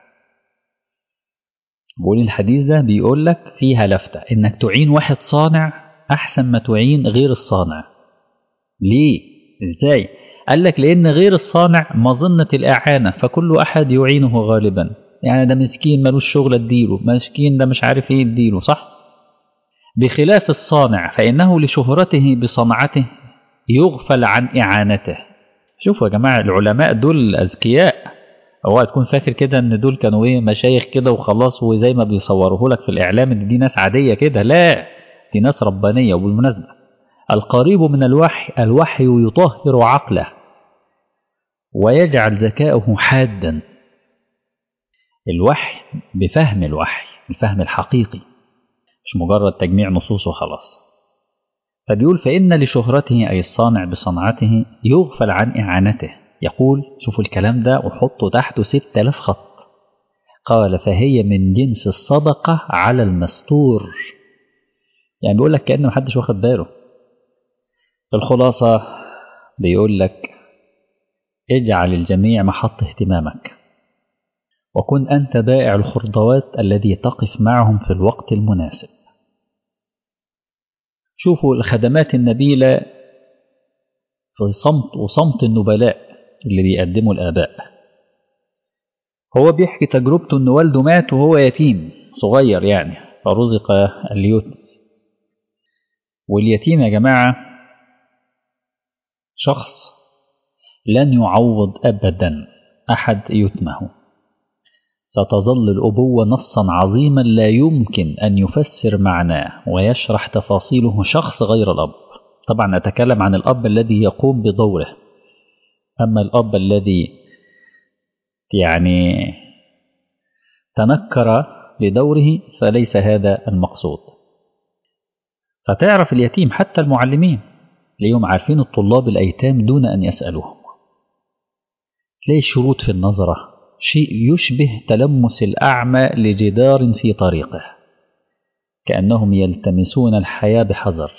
بيقول الحديث ده بيقول لك فيها لفتة إنك تعين واحد صانع أحسن ما تعين غير الصانع ليه؟ إزاي؟ قال لك لأن غير الصانع مظنة الإعانة فكل أحد يعينه غالبا يعني ده مسكين ملوش شغل اديله مسكين ده مش عارف ايه اديله صح بخلاف الصانع فإنه لشهرته بصنعته يغفل عن إعانته شوفوا يا جماعة العلماء دول أذكياء هو تكون فاكر كده ان دول كانوا ايه مشايخ كده وخلاص وزي ما بيصوروه لك في الاعلام ان دي ناس عاديه كده لا دي ناس ربانيه وبالمناسبه القريب من الوحي الوحي يطهر عقله ويجعل ذكاؤه حادا الوحي بفهم الوحي الفهم الحقيقي مش مجرد تجميع نصوص وخلاص فبيقول فإن لشهرته أي الصانع بصنعته يغفل عن إعانته يقول شوفوا الكلام ده وحطوا تحته ستة آلاف خط قال فهي من جنس الصدقة على المستور يعني بيقول لك كأن محدش واخد باله الخلاصة بيقول لك اجعل الجميع محط اهتمامك وكن أنت بائع الخردوات الذي تقف معهم في الوقت المناسب شوفوا الخدمات النبيلة في صمت وصمت النبلاء اللي بيقدموا الآباء هو بيحكي تجربته أن والده مات وهو يتيم صغير يعني فرزق اليتم واليتيم يا جماعة شخص لن يعوض أبدا أحد يتمه ستظل الأبوة نصا عظيما لا يمكن أن يفسر معناه ويشرح تفاصيله شخص غير الأب طبعا أتكلم عن الأب الذي يقوم بدوره أما الأب الذي يعني تنكر لدوره فليس هذا المقصود فتعرف اليتيم حتى المعلمين تلاقيهم عارفين الطلاب الأيتام دون أن يسألوهم تلاقي الشروط في النظرة شيء يشبه تلمس الأعمى لجدار في طريقه كأنهم يلتمسون الحياة بحذر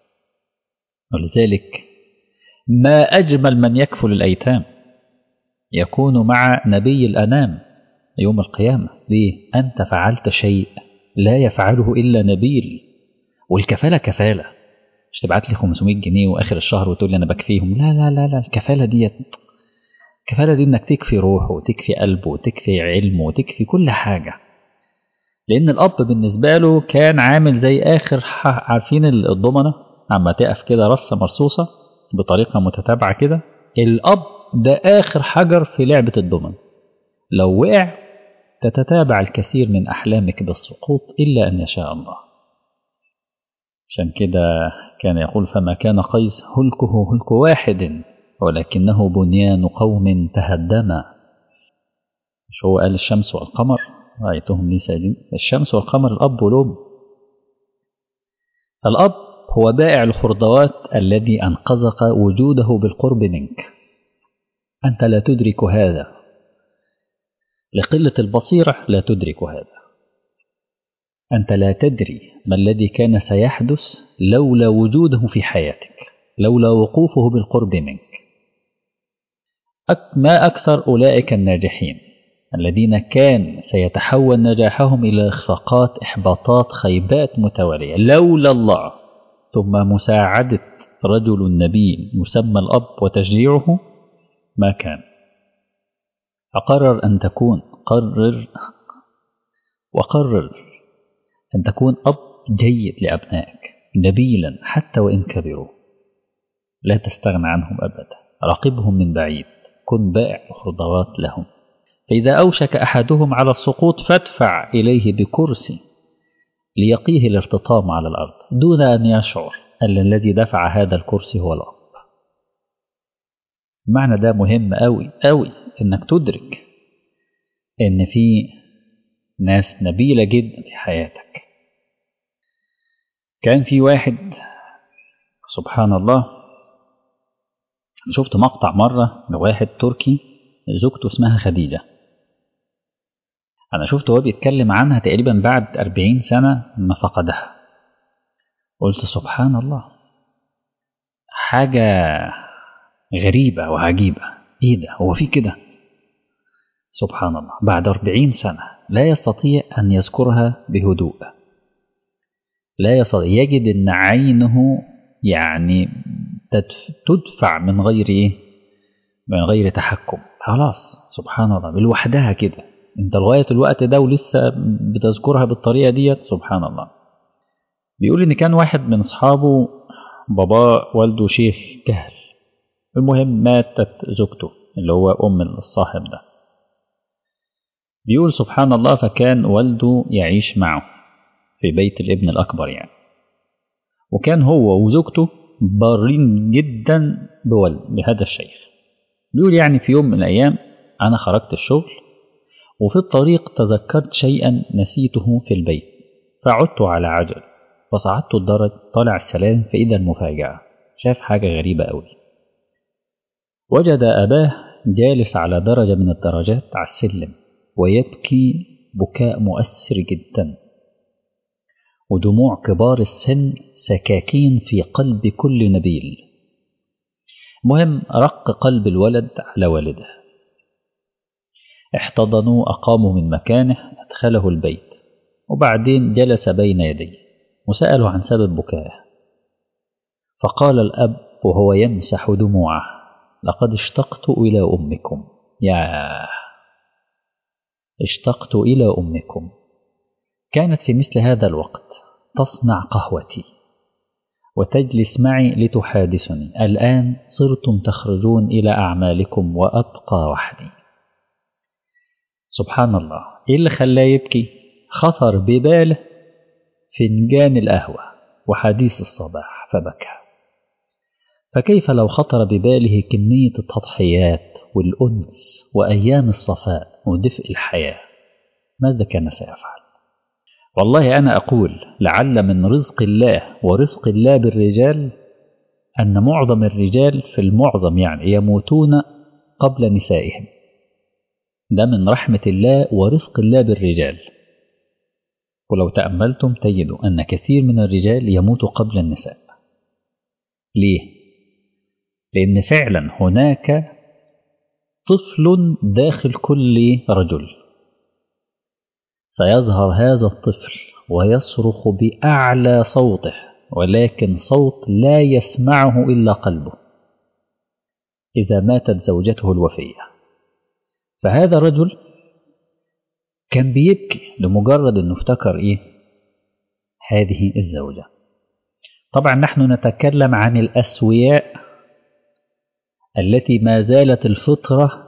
ولذلك ما أجمل من يكفل الأيتام يكون مع نبي الأنام يوم القيامة ليه؟ أنت فعلت شيء لا يفعله إلا نبيل والكفالة كفالة مش تبعت لي 500 جنيه وآخر الشهر وتقول لي أنا بكفيهم لا لا لا لا الكفالة ديت الكفالة دي إنك تكفي روحه وتكفي قلبه وتكفي علمه وتكفي كل حاجة لأن الأب بالنسبة له كان عامل زي آخر عارفين الضمنة عما تقف كده رصة مرصوصة بطريقة متتابعة كده الأب ده آخر حجر في لعبة الضمن لو وقع تتتابع الكثير من أحلامك بالسقوط إلا أن يشاء الله عشان كده كان يقول فما كان قيس هلكه هلك واحد ولكنه بنيان قوم تهدما مش هو قال الشمس والقمر رأيتهم لي ساجدين الشمس والقمر الأب والأم الأب هو بائع الخردوات الذي أنقذك وجوده بالقرب منك أنت لا تدرك هذا لقلة البصيرة لا تدرك هذا أنت لا تدري ما الذي كان سيحدث لولا وجوده في حياتك لولا وقوفه بالقرب منك ما أكثر أولئك الناجحين الذين كان سيتحول نجاحهم إلى إخفاقات إحباطات خيبات متوالية لولا الله ثم مساعدة رجل نبي يسمى الأب وتشجيعه ما كان فقرر أن تكون قرر وقرر أن تكون أب جيد لأبنائك نبيلا حتى وإن كبروا لا تستغنى عنهم أبدا راقبهم من بعيد كن بائع خضروات لهم فإذا أوشك أحدهم على السقوط فادفع إليه بكرسي ليقيه الارتطام على الأرض دون أن يشعر أن الذي دفع هذا الكرسي هو الأب المعنى ده مهم أوي أوي إنك تدرك إن في ناس نبيلة جدا في حياتك كان في واحد سبحان الله شفت مقطع مرة لواحد تركي زوجته اسمها خديجة أنا شفت هو بيتكلم عنها تقريبا بعد أربعين سنة ما فقدها قلت سبحان الله حاجة غريبة وعجيبة إيه ده هو في كده سبحان الله بعد أربعين سنة لا يستطيع أن يذكرها بهدوء لا يستطيع يجد أن عينه يعني تدفع من غير إيه من غير تحكم خلاص سبحان الله بالوحدها كده انت لغاية الوقت ده ولسه بتذكرها بالطريقة ديت سبحان الله بيقول ان كان واحد من اصحابه بابا والده شيخ كهل المهم ماتت زوجته اللي هو ام الصاحب ده بيقول سبحان الله فكان والده يعيش معه في بيت الابن الأكبر يعني وكان هو وزوجته بارين جدا بولد بهذا الشيخ بيقول يعني في يوم من الأيام أنا خرجت الشغل وفي الطريق تذكرت شيئا نسيته في البيت فعدت على عجل فصعدت الدرج طالع السلام فإذا المفاجأة شاف حاجة غريبة أوي وجد أباه جالس على درجة من الدرجات على السلم ويبكي بكاء مؤثر جدا ودموع كبار السن سكاكين في قلب كل نبيل مهم رق قلب الولد على والده احتضنوا أقاموا من مكانه أدخله البيت وبعدين جلس بين يديه وسأله عن سبب بكائه فقال الأب وهو يمسح دموعه لقد اشتقت إلى أمكم يا اشتقت إلى أمكم كانت في مثل هذا الوقت تصنع قهوتي وتجلس معي لتحادثني الآن صرتم تخرجون إلى أعمالكم وأبقى وحدي سبحان الله إيه اللي خلاه يبكي خطر بباله فنجان القهوة وحديث الصباح فبكى فكيف لو خطر بباله كمية التضحيات والأنس وأيام الصفاء ودفء الحياة ماذا كان سيفعل والله أنا أقول لعل من رزق الله ورفق الله بالرجال أن معظم الرجال في المعظم يعني يموتون قبل نسائهم ده من رحمة الله ورفق الله بالرجال ولو تأملتم تجدوا أن كثير من الرجال يموت قبل النساء ليه؟ لأن فعلا هناك طفل داخل كل رجل سيظهر هذا الطفل ويصرخ بأعلى صوته ولكن صوت لا يسمعه إلا قلبه إذا ماتت زوجته الوفية فهذا الرجل كان بيبكي لمجرد أنه افتكر إيه هذه الزوجة طبعا نحن نتكلم عن الأسوياء التي ما زالت الفطرة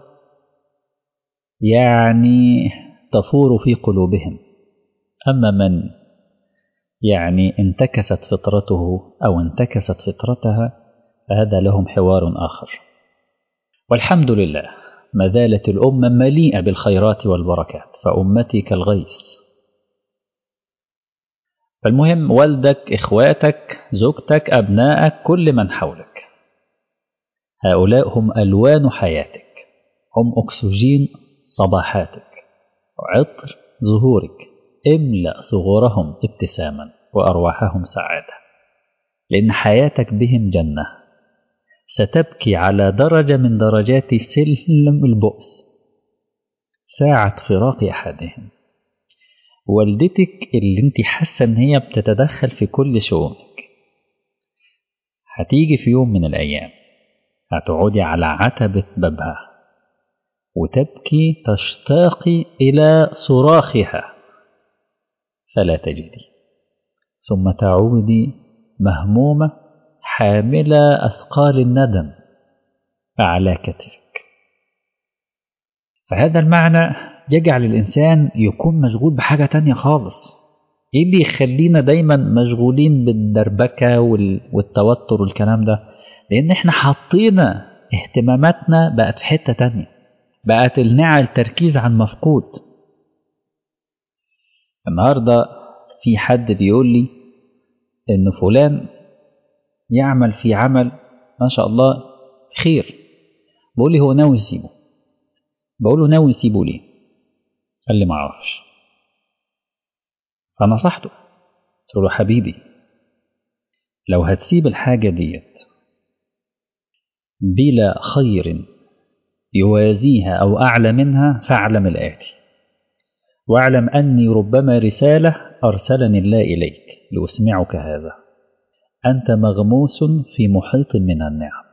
يعني تفور في قلوبهم أما من يعني انتكست فطرته أو انتكست فطرتها فهذا لهم حوار آخر والحمد لله ما زالت الأمة مليئة بالخيرات والبركات فأمتي كالغيث فالمهم والدك إخواتك زوجتك أبنائك كل من حولك هؤلاء هم ألوان حياتك هم أكسجين صباحاتك وعطر ظهورك املأ ثغورهم ابتساما وأرواحهم سعادة لأن حياتك بهم جنة ستبكي على درجة من درجات سلم البؤس ساعة فراق أحدهم والدتك اللي انت حاسة ان هي بتتدخل في كل شؤونك هتيجي في يوم من الأيام هتقعدي على عتبة بابها وتبكي تشتاقي إلى صراخها فلا تجدي ثم تعودي مهمومة حاملة أثقال الندم على كتفك فهذا المعنى يجعل الإنسان يكون مشغول بحاجة تانية خالص إيه اللي يخلينا دايما مشغولين بالدربكة والتوتر والكلام ده لأن إحنا حطينا اهتماماتنا بقت في حتة تانية بقت النعى التركيز عن مفقود النهاردة في حد بيقول لي إن فلان يعمل في عمل ما شاء الله خير بقول لي هو ناوي يسيبه بقول له ناوي يسيبه ليه قال لي ما اعرفش فنصحته قلت له حبيبي لو هتسيب الحاجة ديت بلا خير يوازيها أو أعلى منها فاعلم الآتي واعلم أني ربما رسالة أرسلني الله إليك لأسمعك هذا أنت مغموس في محيط من النعم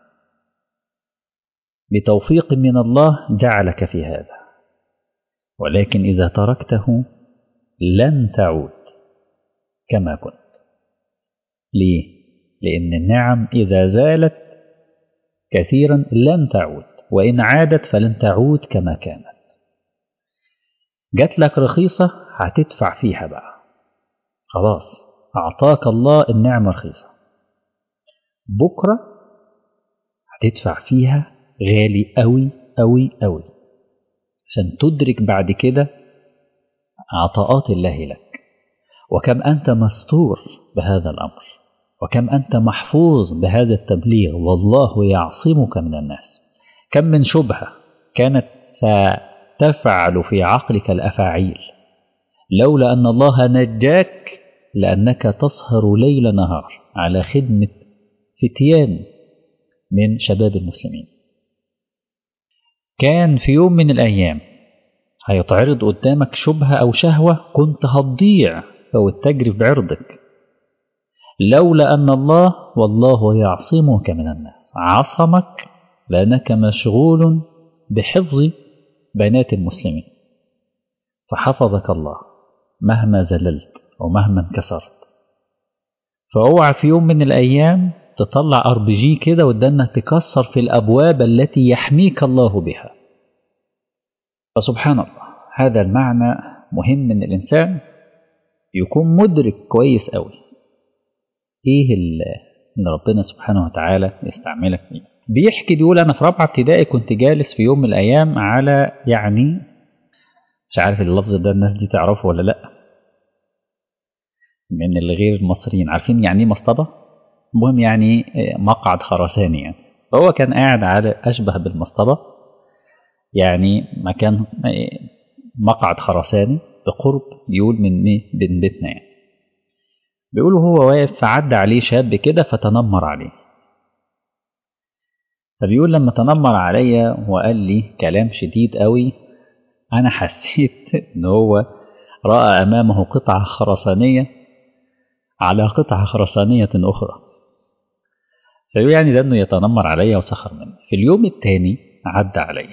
بتوفيق من الله جعلك في هذا ولكن إذا تركته لن تعود كما كنت ليه؟ لأن النعم إذا زالت كثيرا لن تعود وإن عادت فلن تعود كما كانت جات لك رخيصة هتدفع فيها بقى خلاص أعطاك الله النعمة رخيصة بكرة هتدفع فيها غالي أوي أوي أوي عشان تدرك بعد كده عطاءات الله لك وكم أنت مستور بهذا الأمر وكم أنت محفوظ بهذا التبليغ والله يعصمك من الناس كم من شبهة كانت ستفعل في عقلك الأفاعيل لولا أن الله نجاك لأنك تسهر ليل نهار على خدمة فتيان من شباب المسلمين كان في يوم من الأيام هيتعرض قدامك شبهة أو شهوة كنت هتضيع أو تجري بعرضك لولا أن الله والله يعصمك من الناس عصمك لأنك مشغول بحفظ بنات المسلمين فحفظك الله مهما زللت ومهما انكسرت فاوعى في يوم من الأيام تطلع ار بي جي كده وتدنك تكسر في الأبواب التي يحميك الله بها فسبحان الله هذا المعنى مهم ان الانسان يكون مدرك كويس قوي ايه اللي ربنا سبحانه وتعالى يستعملك فيه بيحكي بيقول انا في رابعه ابتدائي كنت جالس في يوم من الايام على يعني مش عارف اللفظ ده الناس دي تعرفه ولا لا من الغير المصريين عارفين يعني ايه مصطبه المهم يعني مقعد خرساني يعني فهو كان قاعد على اشبه بالمصطبه يعني مكان مقعد خرساني بقرب بيقول من من بيتنا يعني بيقول هو واقف فعدى عليه شاب كده فتنمر عليه فبيقول لما تنمر عليا وقال لي كلام شديد قوي انا حسيت ان هو راى امامه قطعه خرسانيه على قطعه خرسانيه اخرى فيقول يعني ده انه يتنمر عليا وسخر مني في اليوم الثاني عدى عليا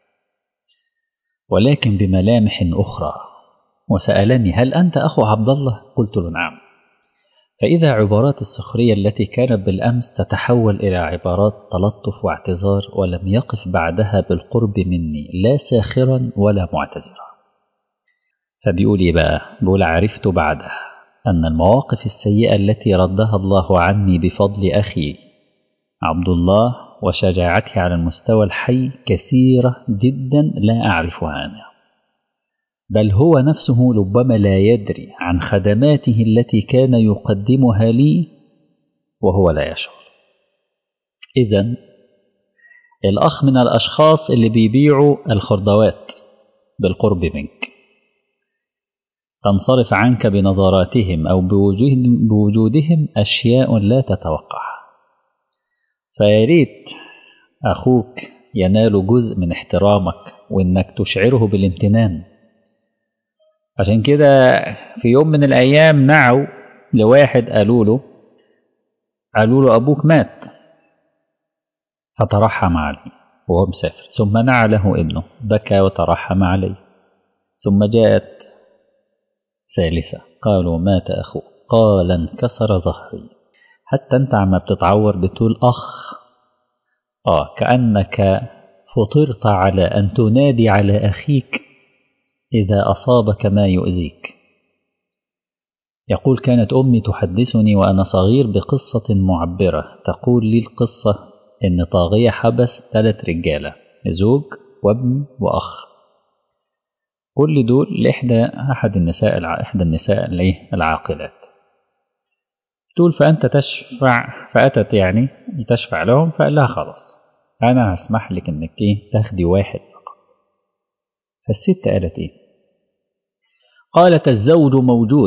ولكن بملامح أخرى وسألني هل أنت أخو عبد الله؟ قلت له نعم فإذا عبارات السخرية التي كانت بالأمس تتحول إلى عبارات تلطف واعتذار ولم يقف بعدها بالقرب مني لا ساخرا ولا معتذرا فبيقول إيه بقى بيقول عرفت بعدها أن المواقف السيئة التي ردها الله عني بفضل أخي عبد الله وشجاعته على المستوى الحي كثيرة جدا لا أعرفها أنا بل هو نفسه ربما لا يدري عن خدماته التي كان يقدمها لي وهو لا يشعر إذا الأخ من الأشخاص اللي بيبيعوا الخردوات بالقرب منك تنصرف عنك بنظراتهم أو بوجودهم أشياء لا تتوقعها فيا ريت أخوك ينال جزء من احترامك وإنك تشعره بالامتنان عشان كده في يوم من الأيام نعوا لواحد قالوا له قالوا له أبوك مات فترحم عليه وهو مسافر ثم نعى له ابنه بكى وترحم عليه ثم جاءت ثالثة قالوا مات أخوه قال انكسر ظهري حتى انت عم بتتعور بتقول اخ اه كانك فطرت على ان تنادي على اخيك اذا اصابك ما يؤذيك يقول كانت امي تحدثني وانا صغير بقصه معبره تقول لي القصه ان طاغيه حبس ثلاث رجاله زوج وابن واخ كل دول لاحدى احد النساء احدى النساء العاقلات تقول فأنت تشفع فأتت يعني تشفع لهم فقال لها خلاص أنا هسمح لك إنك إيه تاخدي واحد فقط فالست قالت إيه قالت الزوج موجود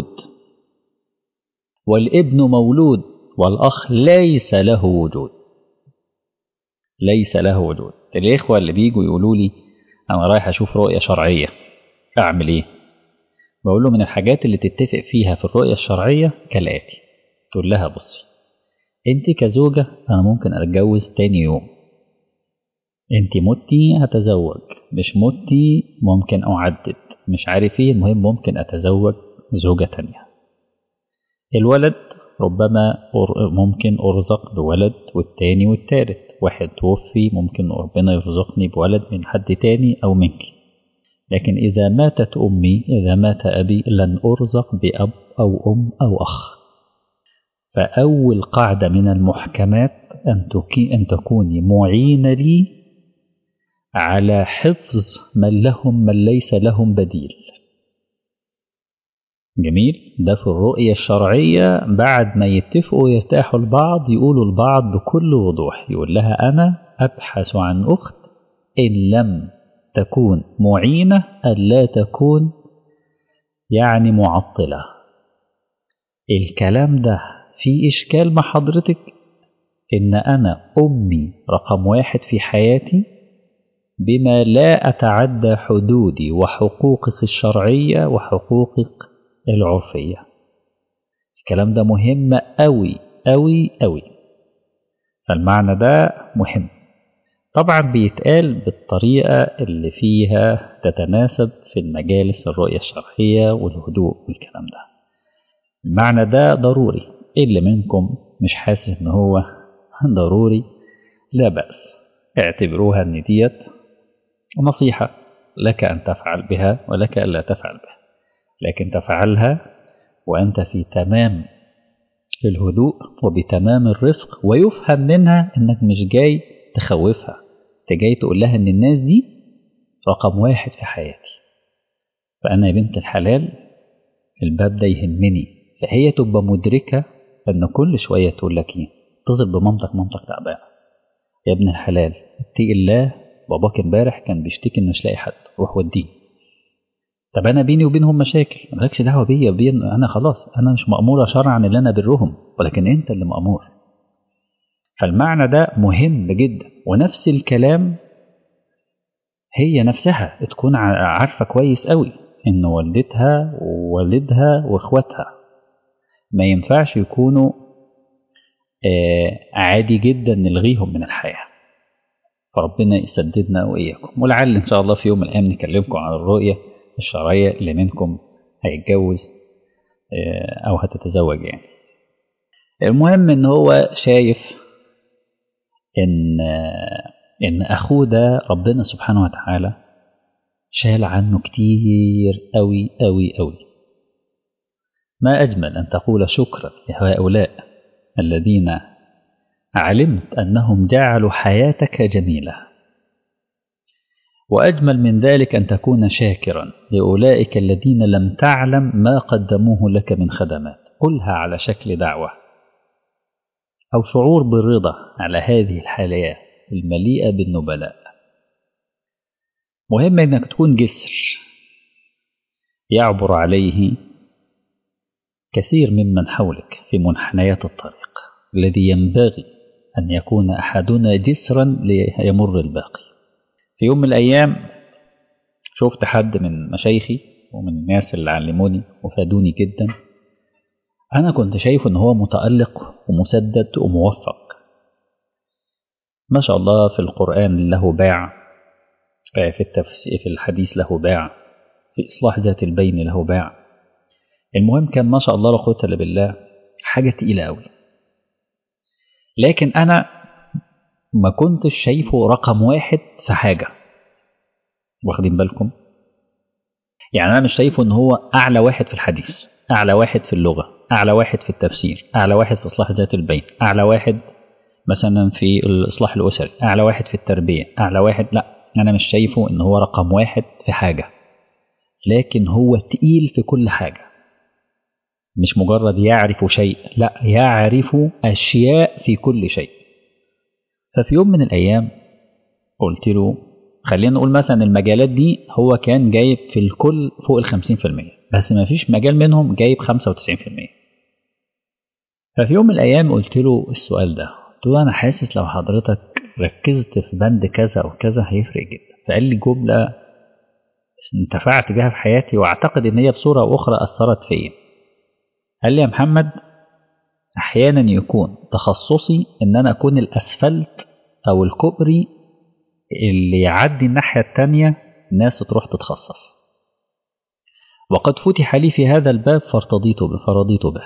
والابن مولود والأخ ليس له وجود ليس له وجود الإخوة اللي بيجوا يقولوا لي أنا رايح أشوف رؤية شرعية أعمل إيه بقول له من الحاجات اللي تتفق فيها في الرؤية الشرعية كالآتي تقول لها بصي انت كزوجة انا ممكن اتجوز تاني يوم انت متي هتزوج مش متي ممكن اعدد مش عارف ايه المهم ممكن اتزوج زوجة تانية الولد ربما ممكن ارزق بولد والتاني والتالت واحد توفي ممكن ربنا يرزقني بولد من حد تاني او منك لكن اذا ماتت امي اذا مات ابي لن ارزق باب او ام او اخ فأول قاعدة من المحكمات أن, أن تكوني معين لي على حفظ من لهم من ليس لهم بديل جميل ده في الرؤية الشرعية بعد ما يتفقوا يرتاحوا البعض يقولوا البعض بكل وضوح يقول لها أنا أبحث عن أخت إن لم تكون معينة ألا تكون يعني معطلة الكلام ده في إشكال مع حضرتك إن أنا أمي رقم واحد في حياتي بما لا أتعدى حدودي وحقوقك الشرعية وحقوقك العرفية الكلام ده مهم أوي أوي أوي فالمعنى ده مهم طبعا بيتقال بالطريقة اللي فيها تتناسب في المجالس الرؤية الشرعية والهدوء والكلام ده المعنى ده ضروري اللي منكم مش حاسس ان هو ضروري لا بأس اعتبروها ان ديت نصيحة لك أن تفعل بها ولك ألا تفعل بها لكن تفعلها وأنت في تمام الهدوء وبتمام الرفق ويفهم منها أنك مش جاي تخوفها أنت جاي تقول لها أن الناس دي رقم واحد في حياتي فأنا يا بنت الحلال الباب ده يهمني فهي تبقى مدركة أن كل شوية تقول لك إيه اتصل بمامتك مامتك تعبانة يا ابن الحلال اتقي الله باباك امبارح كان بيشتكي ان مش لاقي حد روح وديه طب انا بيني وبينهم مشاكل مالكش دعوه بيا بين انا خلاص انا مش ماموره شرعا ان انا برهم ولكن انت اللي مامور فالمعنى ده مهم جدا ونفس الكلام هي نفسها تكون عارفه كويس قوي ان والدتها ووالدها واخواتها ما ينفعش يكونوا آه عادي جدا نلغيهم من الحياه فربنا يسددنا وإياكم ولعل إن شاء الله في يوم من الأيام نكلمكم عن الرؤية الشرعية اللي منكم هيتجوز أو هتتزوج يعني المهم إن هو شايف إن إن أخوه ده ربنا سبحانه وتعالى شال عنه كتير أوي أوي أوي ما أجمل أن تقول شكرا لهؤلاء الذين علمت أنهم جعلوا حياتك جميلة وأجمل من ذلك أن تكون شاكرا لأولئك الذين لم تعلم ما قدموه لك من خدمات قلها على شكل دعوة أو شعور بالرضا على هذه الحياة المليئة بالنبلاء مهم أنك تكون جسر يعبر عليه كثير ممن حولك في منحنيات الطريق الذي ينبغي أن يكون أحدنا جسرا ليمر الباقي في يوم من الأيام شفت حد من مشايخي ومن الناس اللي علموني وفادوني جدا أنا كنت شايف إن هو متألق ومسدد وموفق ما شاء الله في القرآن له باع في التفسير في الحديث له باع في إصلاح ذات البين له باع المهم كان ما شاء الله لا قوة إلا بالله حاجة تقيلة أوي لكن أنا ما كنتش شايفه رقم واحد في حاجة واخدين بالكم يعني أنا مش شايفه إن هو أعلى واحد في الحديث أعلى واحد في اللغة أعلى واحد في التفسير أعلى واحد في إصلاح ذات البين أعلى واحد مثلا في الإصلاح الأسري أعلى واحد في التربية أعلى واحد لا أنا مش شايفه إن هو رقم واحد في حاجة لكن هو تقيل في كل حاجة مش مجرد يعرف شيء لا يعرف أشياء في كل شيء ففي يوم من الأيام قلت له خلينا نقول مثلا المجالات دي هو كان جايب في الكل فوق الخمسين في المية بس ما فيش مجال منهم جايب خمسة وتسعين في المية ففي يوم من الأيام قلت له السؤال ده قلت له أنا حاسس لو حضرتك ركزت في بند كذا أو كذا هيفرق جدا فقال لي جملة انتفعت بها في حياتي وأعتقد إن هي بصورة أخرى أثرت فيا قال لي يا محمد أحيانا يكون تخصصي إن أنا أكون الأسفلت أو الكوبري اللي يعدي الناحية التانية ناس تروح تتخصص وقد فتح لي في هذا الباب فارتضيت به فرضيت به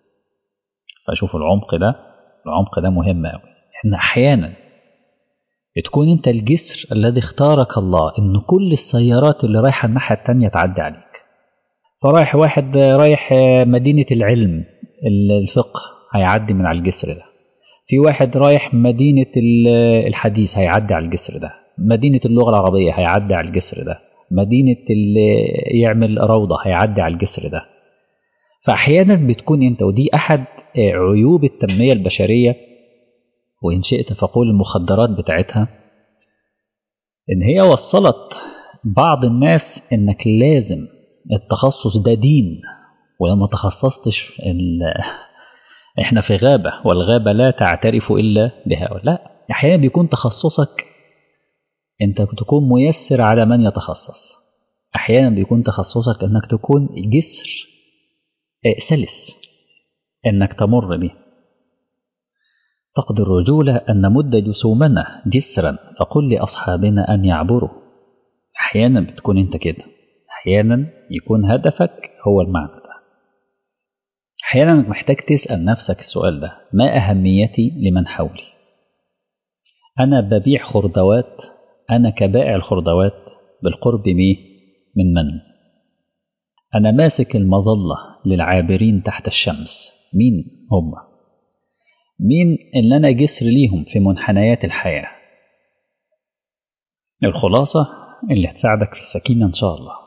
فشوف العمق ده العمق ده مهم أوي إن أحيانا تكون أنت الجسر الذي اختارك الله إن كل السيارات اللي رايحة الناحية التانية تعدي عليك فرايح واحد رايح مدينة العلم الفقه هيعدي من على الجسر ده في واحد رايح مدينة الحديث هيعدي على الجسر ده مدينة اللغة العربية هيعدي على الجسر ده مدينة اللي يعمل روضة هيعدي على الجسر ده فأحيانا بتكون أنت ودي أحد عيوب التنمية البشرية وإن شئت فقول المخدرات بتاعتها إن هي وصلت بعض الناس إنك لازم التخصص ده دين ولما تخصصتش احنا في غابة والغابة لا تعترف إلا بها لا أحيانا بيكون تخصصك أنت تكون ميسر على من يتخصص أحيانا بيكون تخصصك أنك تكون جسر سلس أنك تمر به تقضي الرجولة أن نمد جسومنا جسرا فقل لأصحابنا أن يعبروا أحيانا بتكون أنت كده أحيانا يكون هدفك هو المعنى ده أحيانا محتاج تسأل نفسك السؤال ده ما أهميتي لمن حولي أنا ببيع خردوات أنا كبائع الخردوات بالقرب ميه من من أنا ماسك المظلة للعابرين تحت الشمس مين هم مين اللي أنا جسر ليهم في منحنيات الحياة الخلاصة اللي هتساعدك في السكينة إن شاء الله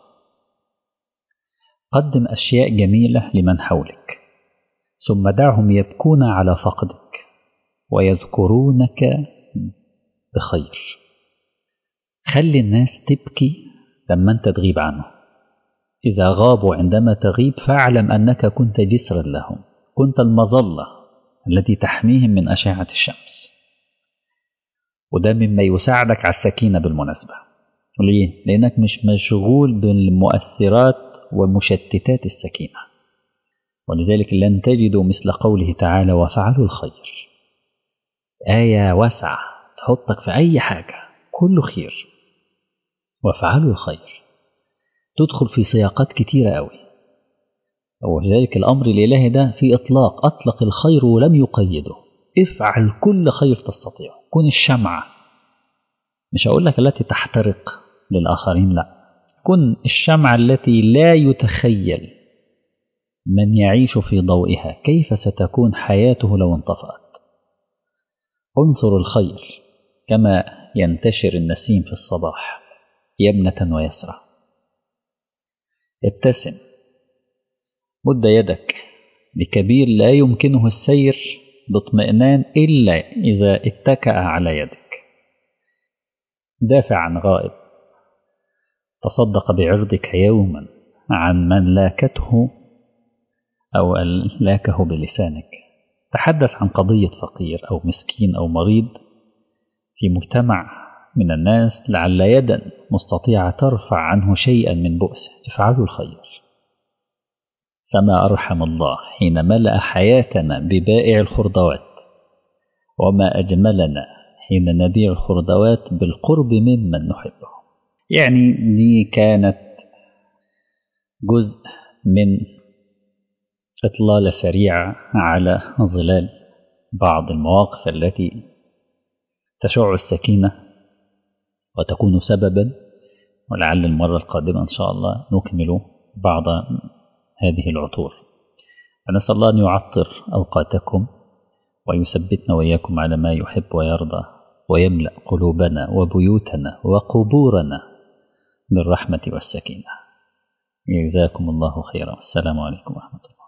قدم أشياء جميلة لمن حولك ثم دعهم يبكون على فقدك ويذكرونك بخير خلي الناس تبكي لما أنت تغيب عنهم إذا غابوا عندما تغيب فاعلم أنك كنت جسرا لهم كنت المظلة التي تحميهم من أشعة الشمس وده مما يساعدك على السكينة بالمناسبة ليه؟ لأنك مش مشغول بالمؤثرات ومشتتات السكينة ولذلك لن تجدوا مثل قوله تعالى وفعلوا الخير آية واسعة تحطك في أي حاجة كله خير وفعلوا الخير تدخل في سياقات كتيرة قوي ولذلك الأمر الإلهي ده في إطلاق أطلق الخير ولم يقيده افعل كل خير تستطيع كن الشمعة مش هقول لك التي تحترق للآخرين لا كن الشمعة التي لا يتخيل من يعيش في ضوئها كيف ستكون حياته لو انطفأت انصر الخير كما ينتشر النسيم في الصباح يمنة ويسرى ابتسم مد يدك لكبير لا يمكنه السير باطمئنان إلا إذا اتكأ على يدك دافع عن غائب تصدق بعرضك يوما عن من لاكته أو لاكه بلسانك تحدث عن قضية فقير أو مسكين أو مريض في مجتمع من الناس لعل يدا مستطيعة ترفع عنه شيئا من بؤسه افعلوا الخير فما أرحم الله حين ملأ حياتنا ببائع الخردوات وما أجملنا حين نبيع الخردوات بالقرب ممن نحبه يعني دي كانت جزء من إطلالة سريعة على ظلال بعض المواقف التي تشع السكينة وتكون سببا ولعل المرة القادمة إن شاء الله نكمل بعض هذه العطور فنسأل الله أن يعطر أوقاتكم ويثبتنا وإياكم على ما يحب ويرضى ويملأ قلوبنا وبيوتنا وقبورنا بالرحمة والسكينة جزاكم الله خيرا والسلام عليكم ورحمة الله